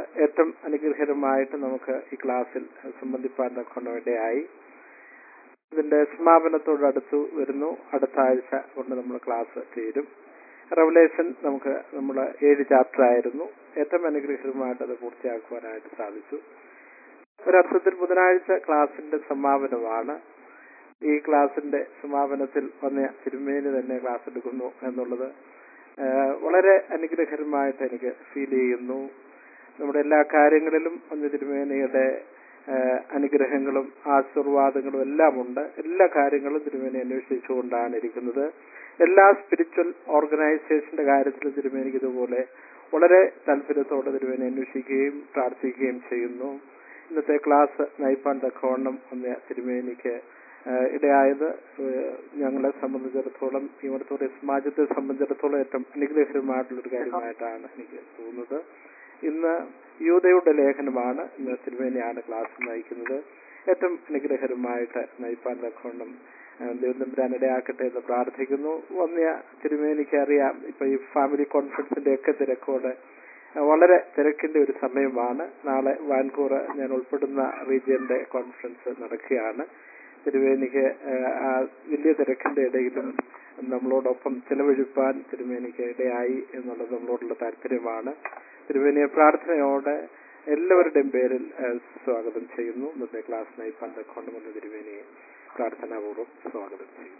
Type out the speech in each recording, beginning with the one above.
ഏറ്റവും അനുഗ്രഹകരമായിട്ട് നമുക്ക് ഈ ക്ലാസ്സിൽ സംബന്ധിപ്പാൻ കൊണ്ടിടയായി ഇതിന്റെ സമാപനത്തോടടുത്തു വരുന്നു അടുത്ത ആഴ്ച കൊണ്ട് നമ്മൾ ക്ലാസ് തീരും റെവലേഷൻ നമുക്ക് നമ്മൾ ഏഴ് ചാപ്റ്റർ ആയിരുന്നു ഏറ്റവും അനുഗ്രഹകരമായിട്ട് അത് പൂർത്തിയാക്കുവാനായിട്ട് സാധിച്ചു ഒരർത്ഥത്തിൽ ബുധനാഴ്ച ക്ലാസിന്റെ സമാപനമാണ് ഈ ക്ലാസിന്റെ സമാപനത്തിൽ വന്ന തിരുമേനി തന്നെ ക്ലാസ് എടുക്കുന്നു എന്നുള്ളത് ആ, വളരെ അനുഗ്രഹകരമായിട്ട് എനിക്ക് ഫീൽ ചെയ്യുന്നു നമ്മുടെ എല്ലാ കാര്യങ്ങളിലും ഒന്ന് തിരുമേനിയുടെ ആ, അനുഗ്രഹങ്ങളും ആശീർവാദങ്ങളും എല്ലാം ഉണ്ട് എല്ലാ കാര്യങ്ങളും തിരുമേനി അന്വേഷിച്ചുകൊണ്ടാണ് ഇരിക്കുന്നത് എല്ലാ സ്പിരിച്വൽ ഓർഗനൈസേഷന്റെ കാര്യത്തിലും തിരുമേനിക്ക് ഇതുപോലെ വളരെ താല്പര്യത്തോടെ തിരുമേനി അന്വേഷിക്കുകയും പ്രാർത്ഥിക്കുകയും ചെയ്യുന്നു ഇന്നത്തെ ക്ലാസ് നയിപ്പാൻ തക്കവണ്ണം ഒന്ന് തിരുമേനിക്ക് ഏഹ് ഇടയായത് ഏഹ് ഞങ്ങളെ സംബന്ധിച്ചിടത്തോളം ഈ ഓഡിറ്റോറിയം സമാജത്തെ സംബന്ധിച്ചിടത്തോളം ഏറ്റവും അനുഗ്രഹകരമായിട്ടുള്ള ഒരു കാര്യമായിട്ടാണ് എനിക്ക് തോന്നുന്നത് ഇന്ന് യൂതയുടെ ലേഖനമാണ് ഇന്ന് തിരുമേനിയാണ് ക്ലാസ് നയിക്കുന്നത് ഏറ്റവും അനുഗ്രഹകരമായിട്ട് നയിപ്പാൻ തക്കവണ്ണം ഏഹ് ദൈവം തമ്പുരാൻ ഇടയാക്കട്ടെ എന്ന് പ്രാർത്ഥിക്കുന്നു വന്നിയ തിരുമേനിക്ക് അറിയാം ഇപ്പൊ ഈ ഫാമിലി കോൺഫറൻസിന്റെ ഒക്കെ തിരക്കോടെ ഏഹ് വളരെ തിരക്കിന്റെ ഒരു സമയമാണ് നാളെ വാൻകൂർ ഞാൻ ഉൾപ്പെടുന്ന റീജിയന്റെ കോൺഫറൻസ് നടക്കുകയാണ് തിരുവേനിക്ക് ഏഹ്, ആ വലിയ തിരക്കിന്റെ ഇടയിലും നമ്മളോടൊപ്പം ചെലവഴിപ്പാൻ തിരുമേനിക്ക് ഇടയായി എന്നുള്ളത് നമ്മളോടുള്ള താല്പര്യമാണ് തിരുവേനിയെ പ്രാർത്ഥനയോടെ എല്ലാവരുടെയും പേരിൽ ഏഹ്, സ്വാഗതം ചെയ്യുന്നു ഇന്നത്തെ ക്ലാസ് നയിപ്പാൻ കൊണ്ടുവന്ന തിരുവേനിയെ പ്രാർത്ഥനാപൂർവ്വം സ്വാഗതം ചെയ്യുന്നു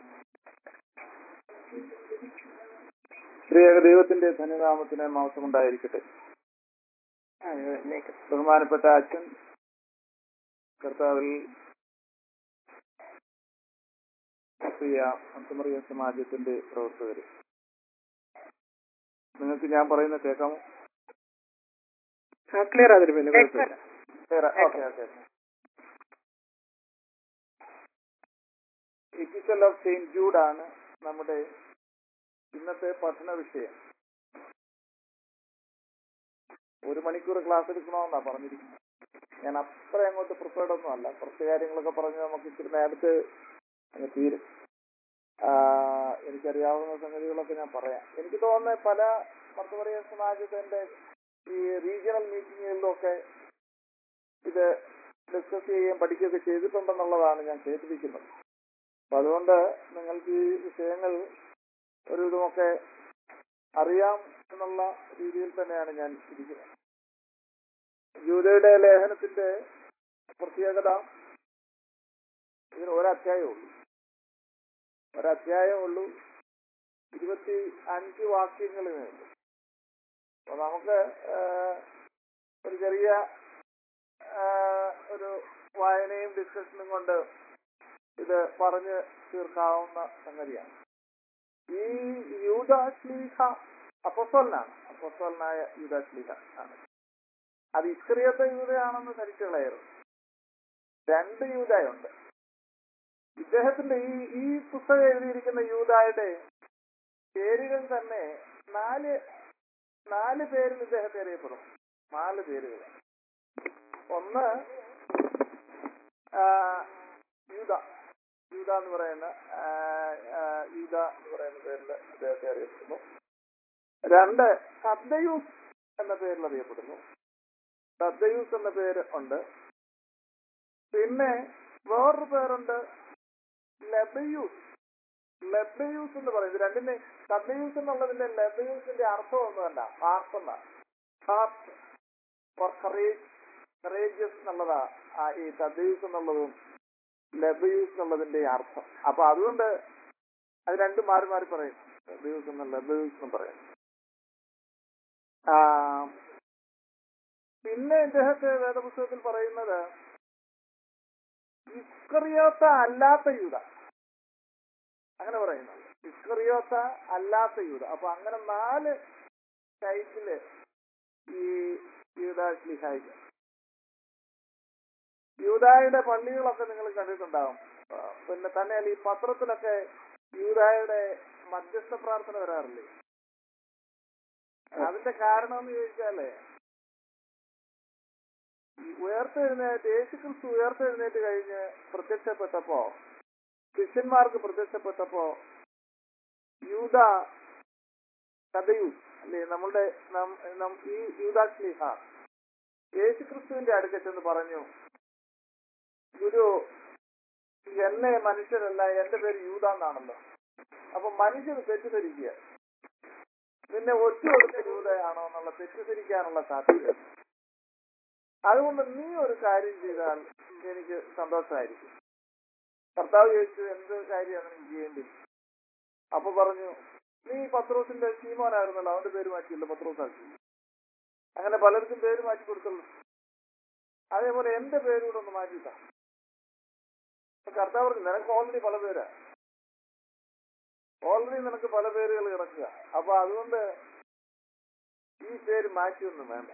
ശ്രീയേക ദൈവത്തിന്റെ ധന്യനാമത്തിന് മാസം ഉണ്ടായിരിക്കട്ടെ ബഹുമാനപ്പെട്ട അച്ഛൻ കർത്താവിൽ പ്രിയ അന്തമറിയ സമാജത്തിന്റെ പ്രവർത്തകർ നിങ്ങൾക്ക് ഞാൻ പറയുന്ന കേൾക്കാമോ ക്ലിയർ ആ തിരുമേനി കുഴപ്പമില്ല okay okay epistle of saint Jude ആണ് നമ്മുടെ ഇന്നത്തെ പഠന വിഷയം ഒരു മണിക്കൂർ ക്ലാസ് എടുക്കണമെന്നാ പറഞ്ഞിരിക്കുന്നത് ഞാൻ അത്ര അങ്ങോട്ട് പ്രിപ്പയർഡ് ഒന്നും അല്ല കുറച്ച് കാര്യങ്ങളൊക്കെ പറഞ്ഞ് നമുക്ക് ഇച്ചിരി നേരത്തെ അങ്ങ് തീരും ആ, എനിക്കറിയാവുന്ന സംഗതികളൊക്കെ ഞാൻ പറയാം എനിക്ക് തോന്നുന്നത് പല മർത്തപറിയ സമാജത്തിന്റെ ഈ റീജിയണൽ മീറ്റിങ്ങുകളിലൊക്കെ ഇത് ഡിസ്കസ് ചെയ്യുകയും പഠിക്കുകയൊക്കെ ചെയ്തിട്ടുണ്ടെന്നുള്ളതാണ് ഞാൻ കേട്ടിരിക്കുന്നത് അപ്പൊ അതുകൊണ്ട് നിങ്ങൾക്ക് ഈ വിഷയങ്ങൾ ഒരു ഇതുമൊക്കെ അറിയാം എന്നുള്ള രീതിയിൽ തന്നെയാണ് ഞാൻ ഇരിക്കുന്നത് ജൂതയുടെ ലേഖനത്തിന്റെ പ്രത്യേകത ഇതിന് ഒരധ്യായമേ ഉള്ളൂ ഒരധ്യായമേ ഉള്ളൂ ഇരുപത്തി അഞ്ച് വാക്യങ്ങളേ ഉള്ളൂ അപ്പൊ നമുക്ക് ആ, ഒരു ചെറിയ ആ, ഒരു വായനയും ഡിസ്കഷനും കൊണ്ട് ഇത് പറഞ്ഞ് തീർക്കാവുന്ന സംഗതിയാണ് ഈ യൂദാശ്ലീഹ അപ്പസ്വലനാണ് അപ്പസ്വലനായ യൂദാശ്ലീഹ ആണ് അത് ഇസ്ക്രിയത്തെ യൂതയാണെന്ന് ധരിച്ചു കളയരുത് രണ്ട് യൂതയുണ്ട് ഇദ്ദേഹത്തിന്റെ ഈ ഈ പുസ്തകം എഴുതിയിരിക്കുന്ന യൂതായുടെ പേരുകൾ തന്നെ നാല് നാല് പേരിൽ ഇദ്ദേഹത്തെ അറിയപ്പെടും നാല് പേരുകൾ ഒന്ന് ആ, യൂത യൂത എന്ന് പറയുന്ന ആ, ആ, യൂത എന്ന് പറയുന്ന പേരിൽ അദ്ദേഹത്തെ അറിയപ്പെടുന്നു രണ്ട് സദ്ദയൂസ് എന്ന പേരിൽ അറിയപ്പെടുന്നു സദ്ദയൂസ് എന്ന പേര് ഉണ്ട് പിന്നെ വേറൊരു പേരുണ്ട് ലബയൂസ് ലബയൂസ് എന്ന് പറയുന്നത് രണ്ടിന്റെ സദ്ദയൂസ് എന്നുള്ളതിന്റെ ലബയൂസിന്റെ അർത്ഥം ഒന്നുമല്ല ഹാർട്ട് എന്നാ ഹാർട്ട് ഫോർ കറേജ് കറേജിയസ് എന്നുള്ളതാ ആ ഈ സദ്ദയൂസ് എന്നുള്ളതും ലബയൂസ് എന്നുള്ളതിന്റെ അർത്ഥം അപ്പൊ അതുകൊണ്ട് അത് രണ്ടും മാറി മാറി പറയും ലബയൂസ് എന്ന ലബയൂസ് എന്ന് പറയും ആ, പിന്നെ ഇദ്ദേഹത്തെ വേദപുസ്തകത്തിൽ പറയുന്നത് ഇസ്കറിയോത്ത അല്ലാത്ത യൂത അങ്ങനെ പറയുന്നത് ഇസ്കറിയോത്ത അല്ലാത്ത യൂത അപ്പൊ അങ്ങനെ നാല് ടൈപ്പില് ഈ യൂദാശ്ലിഹായിക്ക് യൂതായുടെ പള്ളികളൊക്കെ നിങ്ങൾ കണ്ടിട്ടുണ്ടാവും ആ, പിന്നെ തന്നെയല്ല ഈ പത്രത്തിലൊക്കെ യൂതായുടെ മധ്യസ്ഥ പ്രാർത്ഥന വരാറില്ലേ അതിന്റെ കാരണം എന്ന് ചോദിച്ചാല് ഈ ഉയർത്തെഴുന്നേറ്റ് യേശുക്രിസ്തു ഉയർത്തെഴുന്നേറ്റ് കഴിഞ്ഞ് പ്രത്യക്ഷപ്പെട്ടപ്പോ ശിഷ്യന്മാർക്ക് പ്രത്യക്ഷപ്പെട്ടപ്പോ യൂത കഥയൂസ് അല്ലേ നമ്മളുടെ നം- നം- ഈ യൂദാശ്ലീഹ യേശുക്രിസ്തുവിന്റെ അടുക്കൽ ചെന്ന് പറഞ്ഞു ഗുരു എന്നെ മനുഷ്യരല്ല എന്റെ പേര് യൂത എന്നാണല്ലോ അപ്പൊ മനുഷ്യർ തെറ്റിദ്ധരിക്കുക നിന്നെ ഒറ്റ കൊടുത്ത യൂതയാണോ എന്നുള്ള തെറ്റിദ്ധരിക്കാനുള്ള സാധ്യത അതുകൊണ്ട് നീ ഒരു കാര്യം ചെയ്താൽ എനിക്ക് സന്തോഷമായിരിക്കും കർത്താവ് ചോദിച്ചു എന്ത് കാര്യമാണ് നീ ചെയ്യേണ്ടി അപ്പൊ പറഞ്ഞു നീ പത്രോസിന്റെ ശീമോനായിരുന്നല്ലോ അവന്റെ പേര് മാറ്റിയല്ലോ പത്രോസാക്കി അങ്ങനെ പലർക്കും പേര് മാറ്റി കൊടുത്തുള്ളൂ അതേപോലെ എന്റെ പേര് കൂടെ ഒന്ന് മാറ്റിട്ടാ കർത്താവ് പറഞ്ഞു നിനക്ക് ഓൾറെഡി പല പേരാ ഓൾറെഡി നിനക്ക് പല പേരുകൾ കിടക്കുക അപ്പൊ അതുകൊണ്ട് ഈ പേര് മാറ്റിയൊന്നും വേണ്ട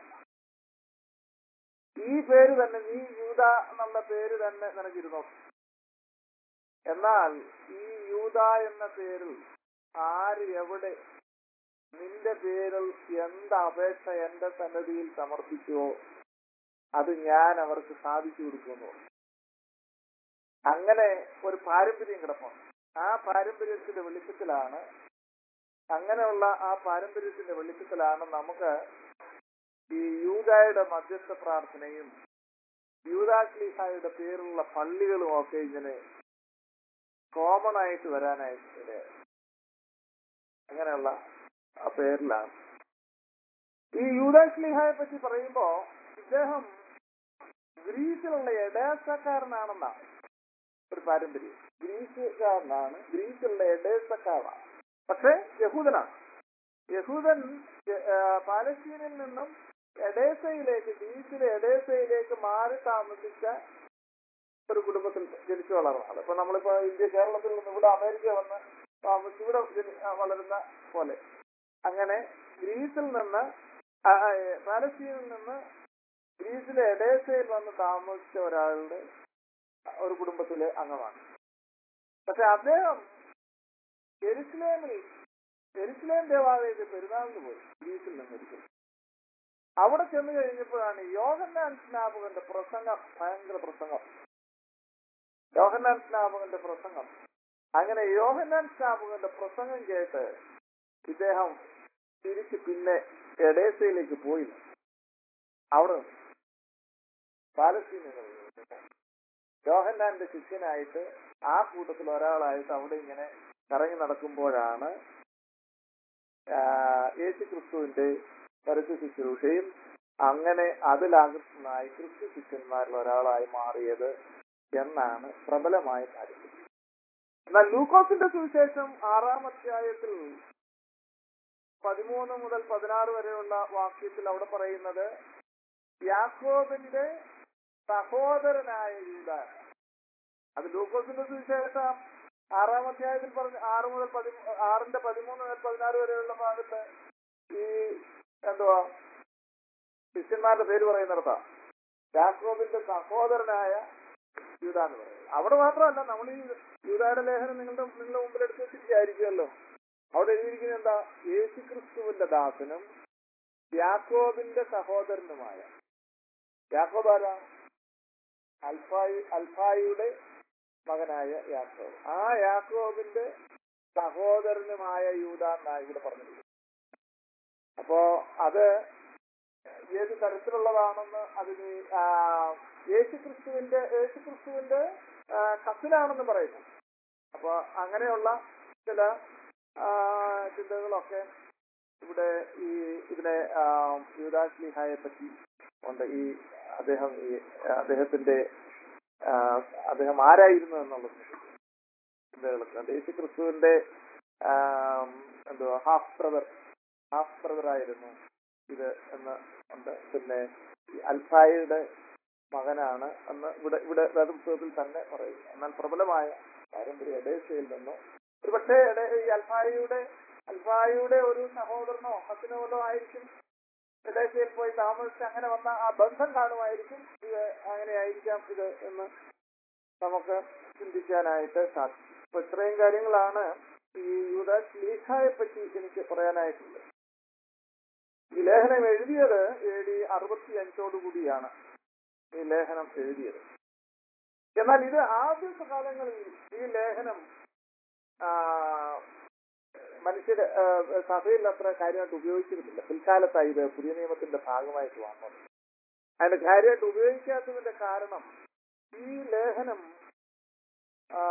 ഈ പേര് തന്നെ നീ യൂത എന്നുള്ള പേര് തന്നെ നിനക്കിരുന്നോ എന്നാൽ ഈ യൂത എന്ന പേരിൽ ആര് എവിടെ നിന്റെ പേരിൽ എന്ത് അപേക്ഷ എന്റെ സന്നദ്ധിയിൽ സമർപ്പിച്ചുവോ അത് ഞാൻ അവർക്ക് സാധിച്ചു കൊടുക്കുന്നു അങ്ങനെ ഒരു പാരമ്പര്യം കിടപ്പുണ്ട് ആ പാരമ്പര്യത്തിന്റെ വെളിച്ചത്തിലാണ് അങ്ങനെയുള്ള ആ പാരമ്പര്യത്തിന്റെ വെളിച്ചത്തിലാണ് നമുക്ക് ഈ യൂതായുടെ മധ്യസ്ഥ പ്രാർത്ഥനയും യൂതാക്ലീഹായുടെ പേരുള്ള പള്ളികളും ഒക്കെ ഇങ്ങനെ കോമൺ ആയിട്ട് വരാനായിട്ട് ഇടയായി. അങ്ങനെയുള്ള ആ പേരിലാണ് ഈ യൂതാക്ലീഹായെ പറ്റി പറയുമ്പോ ഇദ്ദേഹം ഗ്രീസിലുള്ള എഡേസക്കാരനാണെന്നാണ് ഒരു പാരമ്പര്യം ഗ്രീസുകാരനാണ് ഗ്രീസിലുള്ള എഡേസക്കാരനാണ് പക്ഷെ യഹൂദനാണ് യഹൂദൻ ആ, പാലസ്തീനിൽ നിന്നും എഡേസയിലേക്ക് ഗ്രീസിലെ എഡേസയിലേക്ക് മാറി താമസിച്ച ഒരു കുടുംബത്തിൽ ജനിച്ചു വളർന്ന ആള് ഇപ്പൊ നമ്മളിപ്പോ ഇന്ത്യ കേരളത്തിൽ നിന്ന് ഇവിടെ അമേരിക്ക വന്ന് താമസിച്ച് ഇവിടെ ജനി- ആ, വളരുന്ന പോലെ അങ്ങനെ ഗ്രീസിൽ നിന്ന് ആ, ആ, ഏ, പാലസ്തീനിൽ നിന്ന് ഗ്രീസിലെ എഡേസയിൽ വന്ന് താമസിച്ച ഒരാളുടെ ഒരു കുടുംബത്തിലെ അംഗമാണ് പക്ഷെ അദ്ദേഹം എരുസലേമിൽ എരുസലേം ദേവാലയത്തിൽ പെരുന്നാളിന് പോയി ഗ്രീസിൽ നിന്ന് ഒരിക്കൽ അവിടെ ചെന്ന് കഴിഞ്ഞപ്പോഴാണ് യോഹന്നാൻ സ്നാപകന്റെ പ്രസംഗം ഭയങ്കര പ്രസംഗം യോഹന്നാൻ സ്നാപകന്റെ പ്രസംഗം അങ്ങനെ യോഹന്നാൻ സ്നാപകന്റെ പ്രസംഗം കേട്ട് ഇദ്ദേഹം തിരിച്ച് പിന്നെ എഡേസയിലേക്ക് പോയില്ല അവിടെ നിന്നു. പാലസ്തീനിൽ നിന്ന്. യോഹന്നാന്റെ ശിഷ്യനായിട്ട് ആ കൂട്ടത്തിൽ ഒരാളായിട്ട് അവിടെ ഇങ്ങനെ കറങ്ങി നടക്കുമ്പോഴാണ് യേശു ക്രിസ്തുവിന്റെ പരസ്യ ശുശ്രൂഷയും അങ്ങനെ അതിലാകൃഷ്ടനായി ക്രിസ്തു ശിഷ്യന്മാരിൽ ഒരാളായി മാറിയത് എന്നാണ് പ്രബലമായ കാര്യം എന്നാൽ ലൂക്കോസിന്റെ സുവിശേഷം ആറാം അധ്യായത്തിൽ പതിമൂന്ന് മുതൽ പതിനാറ് വരെയുള്ള വാക്യത്തിൽ അവിടെ പറയുന്നത് യാക്കോബിന്റെ സഹോദരനായ യൂദാൻ അത് ലൂക്കോസിന്റെ സുവിശേഷം ആറാം അധ്യായത്തിൽ പറഞ്ഞ ആറ് മുതൽ പതി ആറിന്റെ പതിമൂന്ന് മുതൽ പതിനാറ് വരെയുള്ള ഭാഗത്ത് ഈ എന്തുവാ ശിഷ്യന്മാരുടെ പേര് പറയുന്നിടത്താ യാക്കോബിന്റെ സഹോദരനായ യൂദ എന്ന് പറയുന്നത് അവിടെ മാത്രമല്ല നമ്മൾ ഈ യൂദായുടെ ലേഖനം നിങ്ങളുടെ നിങ്ങളുടെ മുമ്പിൽ എടുത്ത് വെച്ചിരിക്കുകയായിരിക്കുമല്ലോ അവിടെ എഴുതിയിരിക്കുന്നത് എന്താ യേശു ക്രിസ്തുവിന്റെ ദാസനും യാക്കോബിന്റെ സഹോദരനുമായ യാക്കോബ് ആരാ അൽഫായി അൽഫായിയുടെ മകനായ യാക്കോബ് ആ യാക്കോബിന്റെ സഹോദരനുമായ യൂദ എന്നാണ് ഇവിടെ പറഞ്ഞിരിക്കുന്നത് അപ്പോ അത് ഏത് തരത്തിലുള്ളതാണെന്ന് അതിന് ആ, യേശുക്രിസ്തുവിന്റെ യേശുക്രിസ്തുവിന്റെ ആ, കസിനാണെന്ന് പറയുന്നു അപ്പൊ അങ്ങനെയുള്ള ചില ആ, ചിന്തകളൊക്കെ ഇവിടെ ഈ ഇതിനെ യുവദാശ്ലിഹായെ പറ്റി ഉണ്ട് ഈ അദ്ദേഹം ഈ അദ്ദേഹത്തിന്റെ ആ, അദ്ദേഹം ആരായിരുന്നു എന്നുള്ളത് ചിന്തകളൊക്കെ ഉണ്ട് യേശു ക്രിസ്തുവിന്റെ എന്തുവാ ഹാഫ് ബ്രദർ ഹാഫ് ബ്രദർ ആയിരുന്നു ഇത് എന്ന് ഉണ്ട് പിന്നെ ഈ അൽഫായിയുടെ മകനാണ് എന്ന് ഇവിടെ ഇവിടെ വേദപുസ്തകത്തിൽ തന്നെ പറയുന്നു എന്നാൽ പ്രബലമായ പാരമ്പര്യ എഡേസയിൽ നിന്നോ ഒരുപക്ഷെ എഡേ- ഈ അൽഫായിയുടെ അൽഫായിയുടെ ഒരു സഹോദരനോ കസിനോ വല്ലോ ആയിരിക്കും എഡേസയിൽ പോയി താമസിച്ച് അങ്ങനെ വന്ന ആ ബന്ധം കാണുമായിരിക്കും ഇത് അങ്ങനെ ആയിരിക്കാം ഇത് എന്ന് നമുക്ക് ചിന്തിക്കാനായിട്ട് സാധിക്കും അപ്പൊ ഇത്രയും കാര്യങ്ങളാണ് ഈ യൂദാസ് ലീഖായെ പറ്റി എനിക്ക് പറയാനായിട്ടുള്ളത് ഈ ലേഖനം എഴുതിയത് എ ഡി അറുപത്തി അഞ്ചോടു കൂടിയാണ് ഈ ലേഖനം എഴുതിയത് എന്നാൽ ഇത് ആദ്യ കാലങ്ങളിൽ ഈ ലേഖനം ആ, മനുഷ്യര് ആ, സഭയിൽ അത്ര കാര്യമായിട്ട് ഉപയോഗിച്ചിരുന്നില്ല പിൽക്കാലത്തായി ഇത് പുതിയ നിയമത്തിന്റെ ഭാഗമായിട്ട് വന്നത് അതിന്റെ കാര്യമായിട്ട് ഉപയോഗിക്കാത്തതിന്റെ കാരണം ഈ ലേഖനം ആ,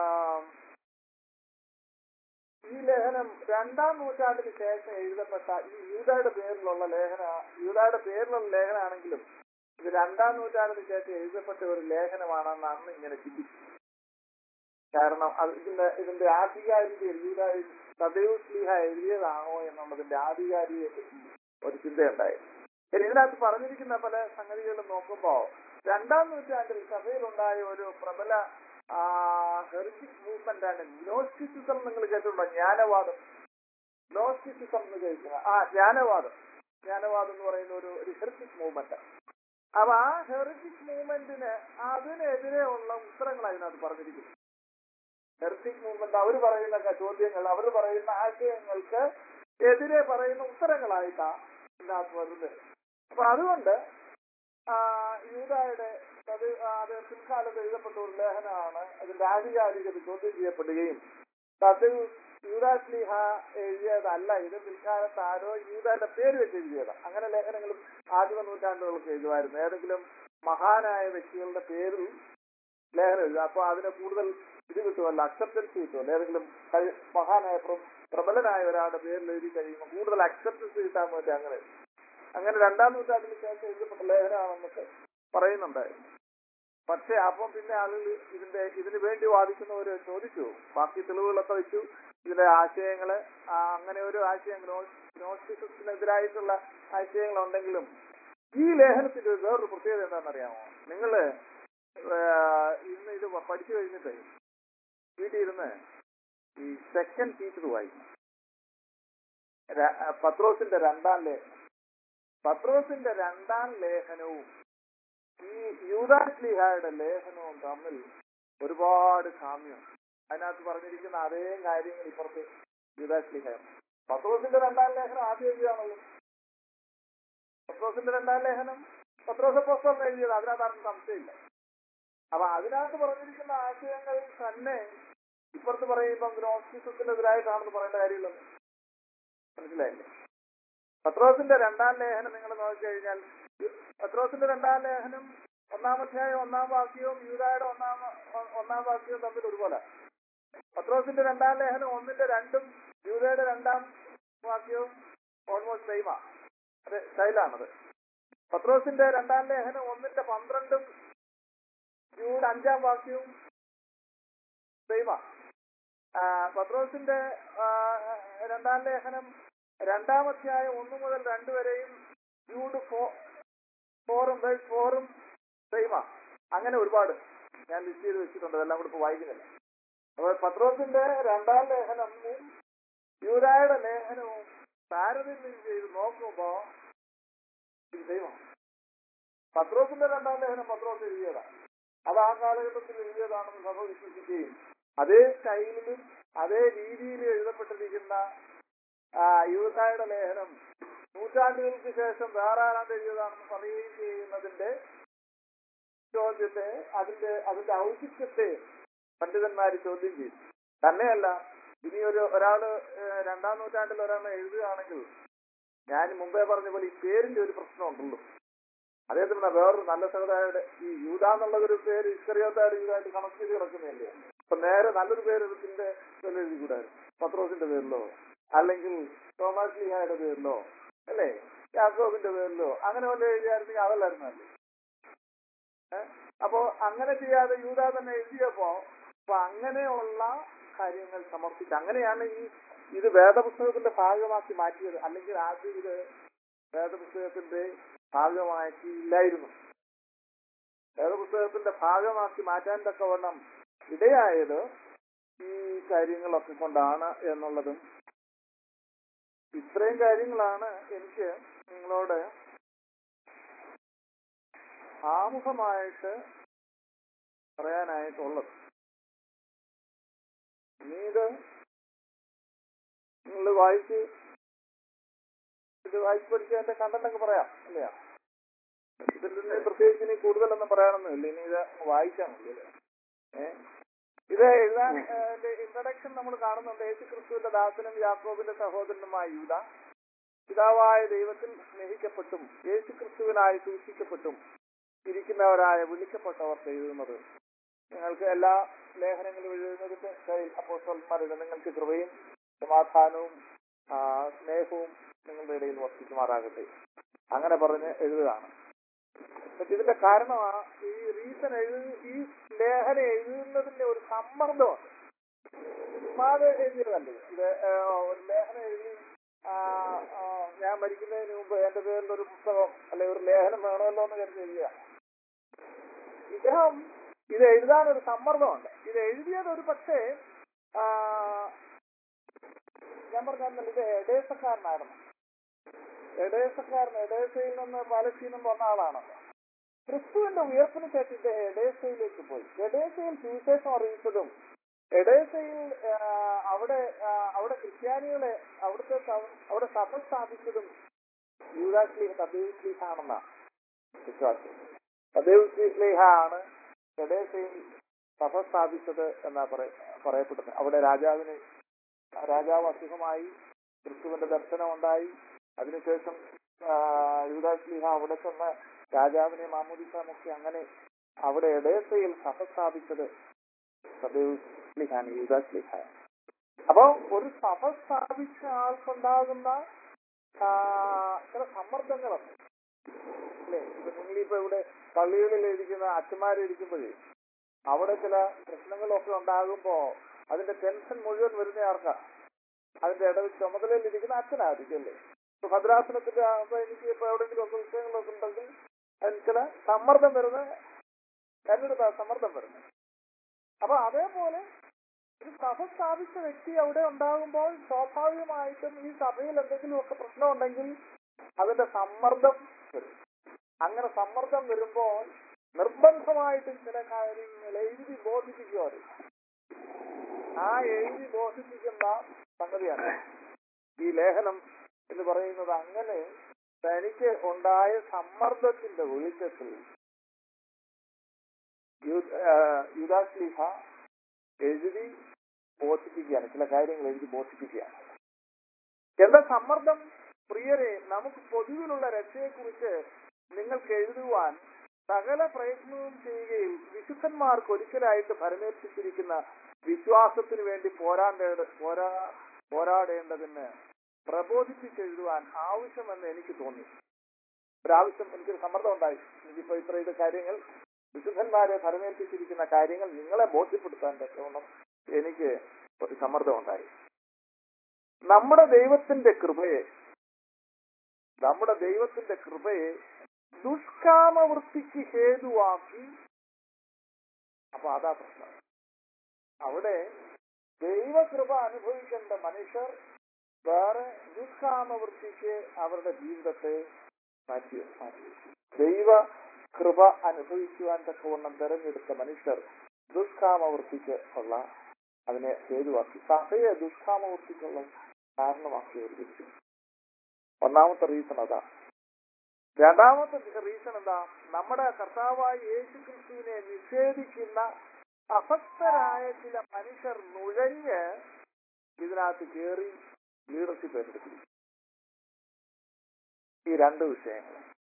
ഈ ലേഖനം രണ്ടാം നൂറ്റാണ്ടിന് ശേഷം എഴുതപ്പെട്ട ഈ യൂതയുടെ പേരിലുള്ള ലേഖന യൂതയുടെ പേരിലുള്ള ലേഖനമാണെങ്കിലും ഇത് രണ്ടാം നൂറ്റാണ്ടിന് ശേഷം എഴുതപ്പെട്ട ഒരു ലേഖനമാണെന്ന് അന്ന് ഇങ്ങനെ ചിന്തിച്ചു കാരണം അത് ഇതിന്റെ ഇതിന്റെ ആധികാരിക യൂത തദൈവ് സ്ലീഹ എഴുതിയതാണോ എന്നുള്ളതിന്റെ ആധികാരിക ഒരു ചിന്തയുണ്ടായി ഇനി ഇതിനകത്ത് പറഞ്ഞിരിക്കുന്ന പല സംഗതികളും നോക്കുമ്പോ രണ്ടാം നൂറ്റാണ്ടിൽ സഭയിലുണ്ടായ ഒരു പ്രബല ഹെറിറ്റിക് മൂവ്മെന്റ് ആണ് ഗ്നോസ്റ്റിസിസം നിങ്ങൾ കേട്ടിട്ടുണ്ടോ ജ്ഞാനവാദം ഗ്നോസ്റ്റിസിസം എന്ന് കേൾക്കുക ആ ജ്ഞാനവാദം ജ്ഞാനവാദം എന്ന് പറയുന്ന ഒരു ഒരു ഹെറിറ്റിക് മൂവ്മെന്റ് അപ്പൊ ആ ഹെറിറ്റിക് മൂവ്മെന്റിന് അതിനെതിരെ ഉള്ള ഉത്തരങ്ങളാണ് ഇതിനകത്ത് പറഞ്ഞിരിക്കുന്നത് ഹെറിറ്റിക് മൂവ്മെന്റ് അവർ പറയുന്ന ക- ചോദ്യങ്ങൾ അവർ പറയുന്ന ആശയങ്ങൾക്ക് എതിരെ പറയുന്ന ഉത്തരങ്ങളായിട്ടാ ഇതിനകത്ത് വരുന്നത് അപ്പൊ അതുകൊണ്ട് ആ, യൂദായുടെ അത് ആ, അത് പിൽക്കാലത്ത് എഴുതപ്പെട്ട ഒരു ലേഖനമാണ് അതിന്റെ ആധികാരികത ചോദ്യം ചെയ്യപ്പെടുകയും അത് യൂദാസ്ലിഹ എഴുതിയതല്ല ഇത് പിൽക്കാലത്ത് ആരോ യൂദാന്റെ പേര് വെച്ച് എഴുതിയതാണ് അങ്ങനെ ലേഖനങ്ങളും ആദിമ നൂറ്റാണ്ടുകൾക്ക് എഴുതുമായിരുന്നു ഏതെങ്കിലും മഹാനായ വ്യക്തികളുടെ പേരിൽ ലേഖനം എഴുതുക അപ്പൊ അതിന് കൂടുതൽ ഇത് കിട്ടുമല്ലോ അക്സെപ്റ്റൻസ് കിട്ടുമല്ലോ ഏതെങ്കിലും കഴി- മഹാനായ പ്ര- പ്രബലനായ ഒരാളുടെ പേരിൽ എഴുതി കഴിയുമ്പോൾ കൂടുതൽ അക്സെപ്റ്റൻസ് കിട്ടാൻ വേണ്ടി അങ്ങനെ എഴുതും. അങ്ങനെ രണ്ടാം നൂറ്റാണ്ടിന് ശേഷം എഴുതപ്പെട്ട ലേഖനമാണെന്നൊക്കെ പറയുന്നുണ്ടായിരുന്നു പക്ഷെ അപ്പം പിന്നെ ആളുകൾ ഇതിന്റെ ഇതിനു വേണ്ടി വാദിക്കുന്നവർ ചോദിച്ചു ബാക്കി തെളിവുകളൊക്കെ വെച്ചു ഇതിലെ ആശയങ്ങള് ആ, അങ്ങനെ ഒരു ആശയം ഗ്നോസ്റ്റിസത്തിനെതിരായിട്ടുള്ള ആശയങ്ങളുണ്ടെങ്കിലും ഈ ലേഖനത്തിന്റെ ഒരു വേറൊരു പ്രത്യേകത എന്താണെന്നറിയാമോ നിങ്ങള് ഏഹ്, ഇന്ന് ഇത് പഠിച്ചു കഴിഞ്ഞിട്ട് വീട്ടിൽ ഇരുന്ന് ഈ സെക്കൻഡ് ടീച്ചർ വായിക്കും ര- പത്രോസിന്റെ രണ്ടാം ലേഖനം പത്രോസിന്റെ രണ്ടാം ലേഖനവും ഈ യൂദാസ്ലിഹായുടെ ലേഖനവും തമ്മിൽ ഒരുപാട് സാമ്യം അതിനകത്ത് പറഞ്ഞിരിക്കുന്ന അതേ കാര്യങ്ങൾ ഇപ്പുറത്ത് യൂദാസ്ലിഹ പത്രോസിന്റെ രണ്ടാം ലേഖനം ആദ്യം എഴുതിയാണല്ലോ പത്രോസിന്റെ രണ്ടാം ലേഖനം പത്രോസ് പുസ്തകം എഴുതിയത് അതിനകത്ത് ആർക്കും സംശയമില്ല അപ്പൊ അതിനകത്ത് പറഞ്ഞിരിക്കുന്ന ആശയങ്ങൾ തന്നെ ഇപ്പുറത്ത് പറയുമ്പോൾ ഗ്നോസ്റ്റിസത്തിനെതിരായിട്ടാണെന്ന് പറയേണ്ട കാര്യമില്ലെന്ന് മനസ്സിലായില്ലേ പത്രോസിന്റെ രണ്ടാം ലേഖനം നിങ്ങൾ നോക്കിക്കഴിഞ്ഞാൽ പത്രോസിന്റെ രണ്ടാം ലേഖനം ഒന്നാമധ്യായം ഒന്നാം വാക്യവും യൂതായുടെ ഒന്നാം ഒ- ഒന്നാം വാക്യവും തമ്മിൽ ഒരുപോലെ പത്രോസിന്റെ രണ്ടാം ലേഖനം ഒന്നിന്റെ രണ്ടും യൂതയുടെ രണ്ടാം വാക്യവും ഓൾമോസ്റ്റ് സെയിമാ അത് സ്റ്റൈലാണത് പത്രോസിന്റെ രണ്ടാം ലേഖനം ഒന്നിന്റെ പന്ത്രണ്ടും ജൂഡ് അഞ്ചാം വാക്യവും സെയിമാ പത്രോസിന്റെ ആ, രണ്ടാം ലേഖനം രണ്ടാം അധ്യായം ഒന്ന് മുതൽ രണ്ട് വരെയും ജൂഡ് ഫോ- ഫോറും വേഴ്സ് ഫോറും സെയിമാ അങ്ങനെ ഒരുപാട് ഞാൻ ലിസ്റ്റ് ചെയ്ത് വെച്ചിട്ടുണ്ട് അതെല്ലാം കൂടെ ഇപ്പൊ വായിക്കുന്നില്ല അപ്പോൾ പത്രോസിന്റെ രണ്ടാം ലേഖനവും യൂരായുടെ ലേഖനവും താരതമ്യം ചെയ്ത് നോക്കുമ്പോ ഇത് സെയിമാ പത്രോസിന്റെ രണ്ടാം ലേഖനം പത്രോസ് എഴുതിയതാണ് അത് ആ കാലഘട്ടത്തിൽ എഴുതിയതാണെന്ന് സഭ വിശ്വസിക്കുകയും അതേ സ്റ്റൈലിലും അതേ രീതിയിലും എഴുതപ്പെട്ടിരിക്കുന്ന ആ, യൂസായുടെ ലേഖനം നൂറ്റാണ്ടുകൾക്ക് ശേഷം വേറെ ആരാണ്ട് എഴുതിയതാണെന്ന് പറയുകയും ചെയ്യുന്നതിന്റെ ചോദ്യത്തെ അതിന്റെ അതിന്റെ ഔചിത്യത്തെ പണ്ഡിതന്മാർ ചോദ്യം ചെയ്തു തന്നെയല്ല ഇനി ഒരു ഒരാള് ഏഹ്, രണ്ടാം നൂറ്റാണ്ടിൽ ഒരാൾ എഴുതുകയാണെങ്കിൽ ഞാൻ മുമ്പേ പറഞ്ഞ പോലെ ഈ പേരിന്റെ ഒരു പ്രശ്നമുണ്ടല്ലോ അതേസമയം വേറൊരു നല്ല സമുദായയുടെ ഈ യൂത എന്നുള്ള ഒരു പേര് ഇസ്കറിയോത്തായിട്ട് ഇതായിട്ട് കണക്ട് ചെയ്ത് കിടക്കുന്നില്ലേ അപ്പൊ നേരെ നല്ലൊരു പേര് ഇതിന്റെ പേരിൽ എഴുതി കൂടായിരുന്നു പത്രോസിന്റെ പേരിലോ അല്ലെങ്കിൽ തോമസ് ലീഹായുടെ പേരിലോ അല്ലേ യാക്കോബിന്റെ പേരിലോ അങ്ങനെ വല്ല എഴുതിയായിരുന്നെങ്കിൽ അതല്ലായിരുന്നു നല്ലത്. ഏ? അപ്പോ അങ്ങനെ ചെയ്യാതെ യൂത തന്നെ എഴുതിയപ്പോ അപ്പൊ അങ്ങനെയുള്ള കാര്യങ്ങൾ സമർപ്പിച്ച് അങ്ങനെയാണ് ഈ ഇത് വേദപുസ്തകത്തിന്റെ ഭാഗമാക്കി മാറ്റിയത് അല്ലെങ്കിൽ ആദ്യം ഇത് വേദപുസ്തകത്തിന്റെ ഭാഗമാക്കിയില്ലായിരുന്നു വേദപുസ്തകത്തിന്റെ ഭാഗമാക്കി മാറ്റാൻ തക്കവണ്ണം ഇടയായത് ഈ കാര്യങ്ങളൊക്കെ കൊണ്ടാണ് എന്നുള്ളതും ഇത്രയും കാര്യങ്ങളാണ് എനിക്ക് നിങ്ങളോട് ആമുഖമായിട്ട് പറയാനായിട്ടുള്ളത് ഇനി ഇത് നിങ്ങൾ വായിച്ച് ഇത് വായിച്ച് പഠിച്ച് എന്റെ കണ്ടന്റ് പറയാം അല്ലയാ ഇതിൽ നിന്ന് പ്രത്യേകിച്ച് ഇനി കൂടുതലൊന്നും പറയാനൊന്നുമില്ല ഇനി ഇത് വായിച്ചാൽ മതി അല്ലേ ഏ? ഇത് എഴുതാൻ ഇൻട്രഡക്ഷൻ നമ്മൾ കാണുന്നുണ്ട് യേശു ക്രിസ്തുവിന്റെ ദാസനും യാക്കോബിന്റെ സഹോദരനുമായ യൂത പിതാവായ ദൈവത്തിൽ സ്നേഹിക്കപ്പെട്ടും യേശു ക്രിസ്തുവിനായി സൂക്ഷിക്കപ്പെട്ടും ഇരിക്കുന്നവരായ വിളിക്കപ്പെട്ടവർക്ക് എഴുതുന്നത് നിങ്ങൾക്ക് എല്ലാ ലേഖനങ്ങളും എഴുതുന്നതിന്റെ കയ്യിൽ അപ്പോസ്തലന്മാരുടെ നിങ്ങൾക്ക് കൃപയും സമാധാനവും ആ, സ്നേഹവും നിങ്ങളുടെ ഇടയിൽ വർദ്ധിക്കുമാറാകട്ടെ അങ്ങനെ പറഞ്ഞ് എഴുതുകയാണ് പക്ഷെ ഇതിന്റെ കാരണമാണ് ഈ റീസൺ എഴുതി ഈ ലേഖനം എഴുതുന്നതിന്റെ ഒരു സമ്മർദ്ദമുണ്ട് ചുമ്മാതെ എഴുതിയതല്ലേ ഇത് ആ, ഒരു ലേഖനം എഴുതി ആ, ആ, ഞാൻ മരിക്കുന്നതിന് മുമ്പ് എന്റെ പേരിൽ ഒരു പുസ്തകം അല്ലെ ഒരു ലേഖനം വേണമല്ലോ എന്ന് കരുതി എഴുതിയ ഇദ്ദേഹം ഇത് എഴുതാൻ ഒരു സമ്മർദ്ദമുണ്ട് ഇത് എഴുതിയത് ഒരു പക്ഷേ ആ, ഞാൻ പറഞ്ഞാൽ ഇത് എഡേസക്കാരനായിരുന്നു എഡേസക്കാരൻ എഡേസയിൽ നിന്ന് പാലസ്തീനും വന്ന ആളാണ് ക്രിസ്തുവിന്റെ ഉയർപ്പിന് ശേഷം ഇദ്ദേഹം എഡേസയിലേക്ക് പോയി എഡേസയിൽ സുവിശേഷം അറിയിച്ചതും എഡേസയിൽ ആ, അവിടെ ആ, അവിടെ ക്രിസ്ത്യാനികളെ അവിടുത്തെ സഭ- അവിടെ സഭ സ്ഥാപിച്ചതും യൂദാശ്ലീഹ തദ്ദേശ് സ്ലീഹ ആണെന്നാണ് വിശ്വാസം തദ്ദേശ് സ്ലീഹ ആണ് എഡേസയിൽ സഭ സ്ഥാപിച്ചത് എന്നാ പറയ- പറയപ്പെടുന്നത് അവിടെ രാജാവിന് രാജാവ് അസുഖമായി ക്രിസ്തുവിന്റെ ദർശനം ഉണ്ടായി അതിനുശേഷം യുവദാശ്ലീഹ അവിടെ ചെന്ന് രാജാവിനെ മാമോദിസാമൊക്കെ അങ്ങനെ അവിടെ എഡേസയിൽ സഭ സ്ഥാപിച്ചത് സദേവ്ലിഹാണ് യുവദാശ്ലീഹ അപ്പൊ ഒരു സഭ സ്ഥാപിച്ച ആൾക്കുണ്ടാകുന്ന ആ, ചില സമ്മർദ്ദങ്ങളുണ്ട് അല്ലേ ഇപ്പൊ നിങ്ങളിപ്പോ ഇവിടെ പള്ളികളിൽ ഇരിക്കുന്ന അച്ഛന്മാരിരിക്കുമ്പോഴേ അവിടെ ചില പ്രശ്നങ്ങളൊക്കെ ഉണ്ടാകുമ്പോ അതിന്റെ ടെൻഷൻ മുഴുവൻ വരുന്ന ആർക്കാ അതിന്റെ ഇടയിൽ ചുമതലയിൽ ഇരിക്കുന്ന അച്ഛനായിരിക്കും അല്ലേ ഇപ്പൊ ഭദ്രാസനത്തിന്റെ ആകുമ്പോ എനിക്ക് ഇപ്പൊ എവിടെയെങ്കിലും ഒക്കെ വിഷയങ്ങളൊക്കെ ഉണ്ടെങ്കിൽ അതിന് ചില സമ്മർദ്ദം വരുന്ന എന്നോട് സമ്മർദ്ദം വരുന്നത് അപ്പൊ അതേപോലെ ഒരു സഭ സ്ഥാപിച്ച വ്യക്തി അവിടെ ഉണ്ടാകുമ്പോൾ സ്വാഭാവികമായിട്ടും ഈ സഭയിൽ എന്തെങ്കിലുമൊക്കെ പ്രശ്നം ഉണ്ടെങ്കിൽ അതിന്റെ സമ്മർദ്ദം വരും അങ്ങനെ സമ്മർദ്ദം വരുമ്പോൾ നിർബന്ധമായിട്ടും ചില കാര്യങ്ങൾ എഴുതി ബോധിപ്പിക്കുക അവര്. ആ എഴുതി ബോധിപ്പിക്കുന്ന സംഗതിയാണ് ഈ ലേഖനം എന്ന് പറയുന്നത് അങ്ങനെ തനിക്ക് ഉണ്ടായ സമ്മർദ്ദത്തിന്റെ വെളിച്ചത്തിൽ യുദാശ്ലീഹ എഴുതി ബോധിപ്പിക്കുകയാണ് ചില കാര്യങ്ങൾ എഴുതി ബോധിപ്പിക്കുകയാണ് എന്താ സമ്മർദ്ദം പ്രിയരെ നമുക്ക് പൊതുവിലുള്ള രക്ഷയെക്കുറിച്ച് നിങ്ങൾക്ക് എഴുതുവാൻ സകല പ്രയത്നവും ചെയ്യുകയും വിശുദ്ധന്മാർക്ക് ഒരിക്കലായിട്ട് ഫലമേൽപ്പിച്ചിരിക്കുന്ന വിശ്വാസത്തിന് വേണ്ടി പോരാടേണ്ട പോരാ പോരാടേണ്ടതിന് പ്രബോധിപ്പിച്ചെഴുതുവാൻ ആവശ്യമെന്ന് എനിക്ക് തോന്നി ഒരാവശ്യം എനിക്കൊരു സമ്മർദ്ദം ഉണ്ടായി എനിക്കിപ്പോ ഇത്ര ഇത് കാര്യങ്ങൾ വിശുദ്ധന്മാരെ ഫലമേൽപ്പിച്ചിരിക്കുന്ന കാര്യങ്ങൾ നിങ്ങളെ ബോധ്യപ്പെടുത്താൻ തക്കവണ്ണം എനിക്ക് ഒരു സമ്മർദ്ദം ഉണ്ടായി നമ്മുടെ ദൈവത്തിന്റെ കൃപയെ നമ്മുടെ ദൈവത്തിന്റെ കൃപയെ ദുഷ്കാമവൃത്തിക്ക് ഹേതുവാക്കി അപ്പൊ അതാ പ്രശ്നം അവിടെ ദൈവകൃപ അനുഭവിക്കേണ്ട മനുഷ്യർ വേറെ ദുഷ്കാമവൃത്തിക്ക് അവരുടെ ജീവിതത്തെ മാറ്റി മാറ്റി ദൈവ കൃപ അനുഭവിക്കുവാൻ തക്കവണ്ണം തെരഞ്ഞെടുത്ത മനുഷ്യർ ദുഷ്കാമവൃത്തിക്ക് ഉള്ള അതിനെ ഹേതുവാക്കി സഭയെ ദുഷ്കാമവൃത്തിക്കുള്ള കാരണമാക്കി ഒരുമിച്ചു ഒന്നാമത്തെ റീസൺ അതാ രണ്ടാമത്തെ റീസൺ എന്താ നമ്മുടെ കർത്താവായ യേശു ക്രിസ്തുവിനെ നിഷേധിക്കുന്ന അഭക്തരായ ചില മനുഷ്യർ നുഴഞ്ഞ് ഇതിനകത്ത് കയറി ലീഡർഷിപ്പ് ഏറ്റെടുത്തു ഈ രണ്ട് വിഷയങ്ങൾ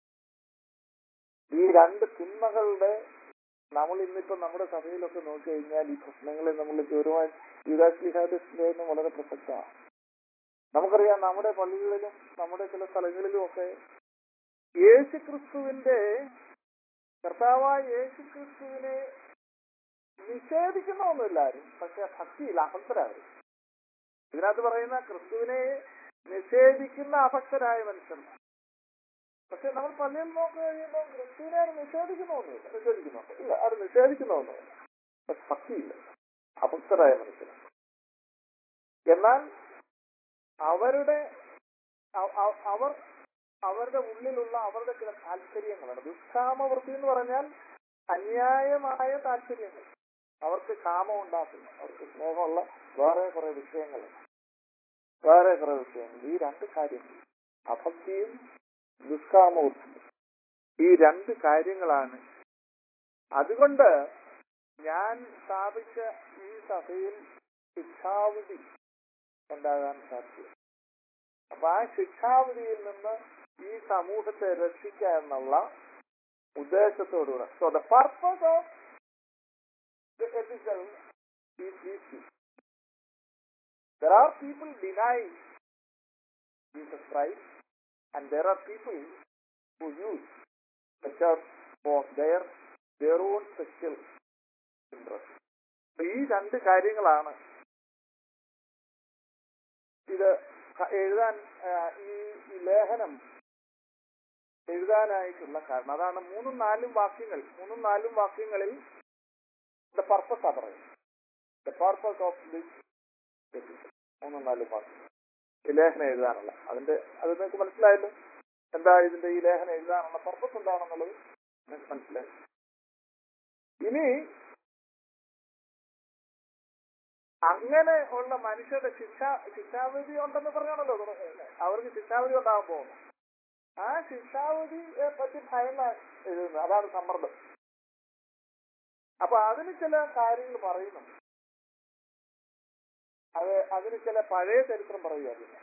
ഈ രണ്ട് തിന്മകളുടെ നമ്മൾ ഇന്നിപ്പോ നമ്മുടെ സഭയിലൊക്കെ നോക്കി കഴിഞ്ഞാൽ ഈ പ്രശ്നങ്ങളെ നമ്മൾ ഗൗരവമായി യുഗാശ്ലിഹാദിന്റെ വളരെ പ്രസക്തമാണ് നമുക്കറിയാം നമ്മുടെ പള്ളികളിലും നമ്മുടെ ചില സ്ഥലങ്ങളിലും ഒക്കെ യേശു ക്രിസ്തുവിന്റെ കർത്താവായ യേശു ക്രിസ്തുവിനെ നിഷേധിക്കുന്നൊന്നുമില്ല ആരും പക്ഷെ ഭക്തിയില്ല അഭക്തരാകും ഇതിനകത്ത് പറയുന്ന ക്രിസ്തുവിനെ നിഷേധിക്കുന്ന അഭക്തരായ മനുഷ്യന്മാർ പക്ഷെ നമ്മൾ പള്ളിയിൽ നോക്കി കഴിയുമ്പോൾ ക്രിസ്തുവിനെ ആരും നിഷേധിക്കുന്നൊന്നുമില്ല നിഷേധിക്കുന്നുണ്ട് ഇല്ല ആരും നിഷേധിക്കുന്നൊന്നുമില്ല പക്ഷെ ഭക്തിയില്ല അഭക്തരായ മനുഷ്യർ എന്നാൽ അവരുടെ അവ- അവ- അവർ അവരുടെ ഉള്ളിലുള്ള അവരുടെ ചില താല്പര്യങ്ങളാണ് ദുഷ്കാമവൃത്തി എന്ന് പറഞ്ഞാൽ അന്യായമായ താല്പര്യങ്ങൾ അവർക്ക് കാമം ഉണ്ടാക്കുന്നു അവർക്ക് സ്നേഹമുള്ള വേറെ കുറെ വിഷയങ്ങൾ വേറെ കുറെ വിഷയങ്ങൾ ഈ രണ്ട് കാര്യങ്ങൾ അഭക്തിയും ദുഷ്കാമവും ഈ രണ്ട് കാര്യങ്ങളാണ് അതുകൊണ്ട് ഞാൻ സ്ഥാപിച്ച ഈ സഭയിൽ ശിക്ഷാവിധി ഉണ്ടാകാൻ സാധ്യത അപ്പൊ ആ ശിക്ഷാവിധിയിൽ നിന്ന് ഈ സമൂഹത്തെ രക്ഷിക്കുക എന്നുള്ള ഉദ്ദേശ ഉദ്ദേശത്തോടുകൂടെ so the purpose of the epistle is these two. There are people denying Jesus Christ, and there are people who use the church for their their own sexual interest. അപ്പൊ ഈ രണ്ട് കാര്യങ്ങളാണ് ഇത് ക- എഴുതാൻ ആ, ഈ ഈ ലേഖനം എഴുതാനായിട്ടുള്ള കാരണം അതാണ് മൂന്നും നാലും വാക്യങ്ങൾ മൂന്നും നാലും വാക്യങ്ങളിൽ ദ പർപ്പസ് ആ പറയുന്നത് ദ പർപ്പസ് ഓഫ് ദിസ് മൂന്നും നാലും വാക്യം ഈ ലേഖനം എഴുതാനുള്ള അതിന്റെ അത് നിങ്ങൾക്ക് മനസ്സിലായല്ലോ എന്താ ഇതിന്റെ ഈ ലേഖനം എഴുതാനുള്ള പർപ്പസ് എന്താണെന്നുള്ളത് നിങ്ങൾക്ക് മനസ്സിലായി ഇനി അങ്ങനെ ഉള്ള മനുഷ്യരുടെ ശിക്ഷ ശിക്ഷാവിധി ഉണ്ടെന്ന് പറഞ്ഞാണല്ലോ തുടങ്ങുന്നത് അവർക്ക് ശിക്ഷാവിധി ഉണ്ടാകാൻ പോകുന്നു ആ ശിക്ഷാവിധിയെ പറ്റി ഭയന്ന എഴുതുന്നത് അതാണ് സമ്മർദ്ദം അപ്പൊ അതിന് ചില കാര്യങ്ങൾ പറയുന്നുണ്ട് അത് അതിന് ചില പഴയ ചരിത്രം പറയുക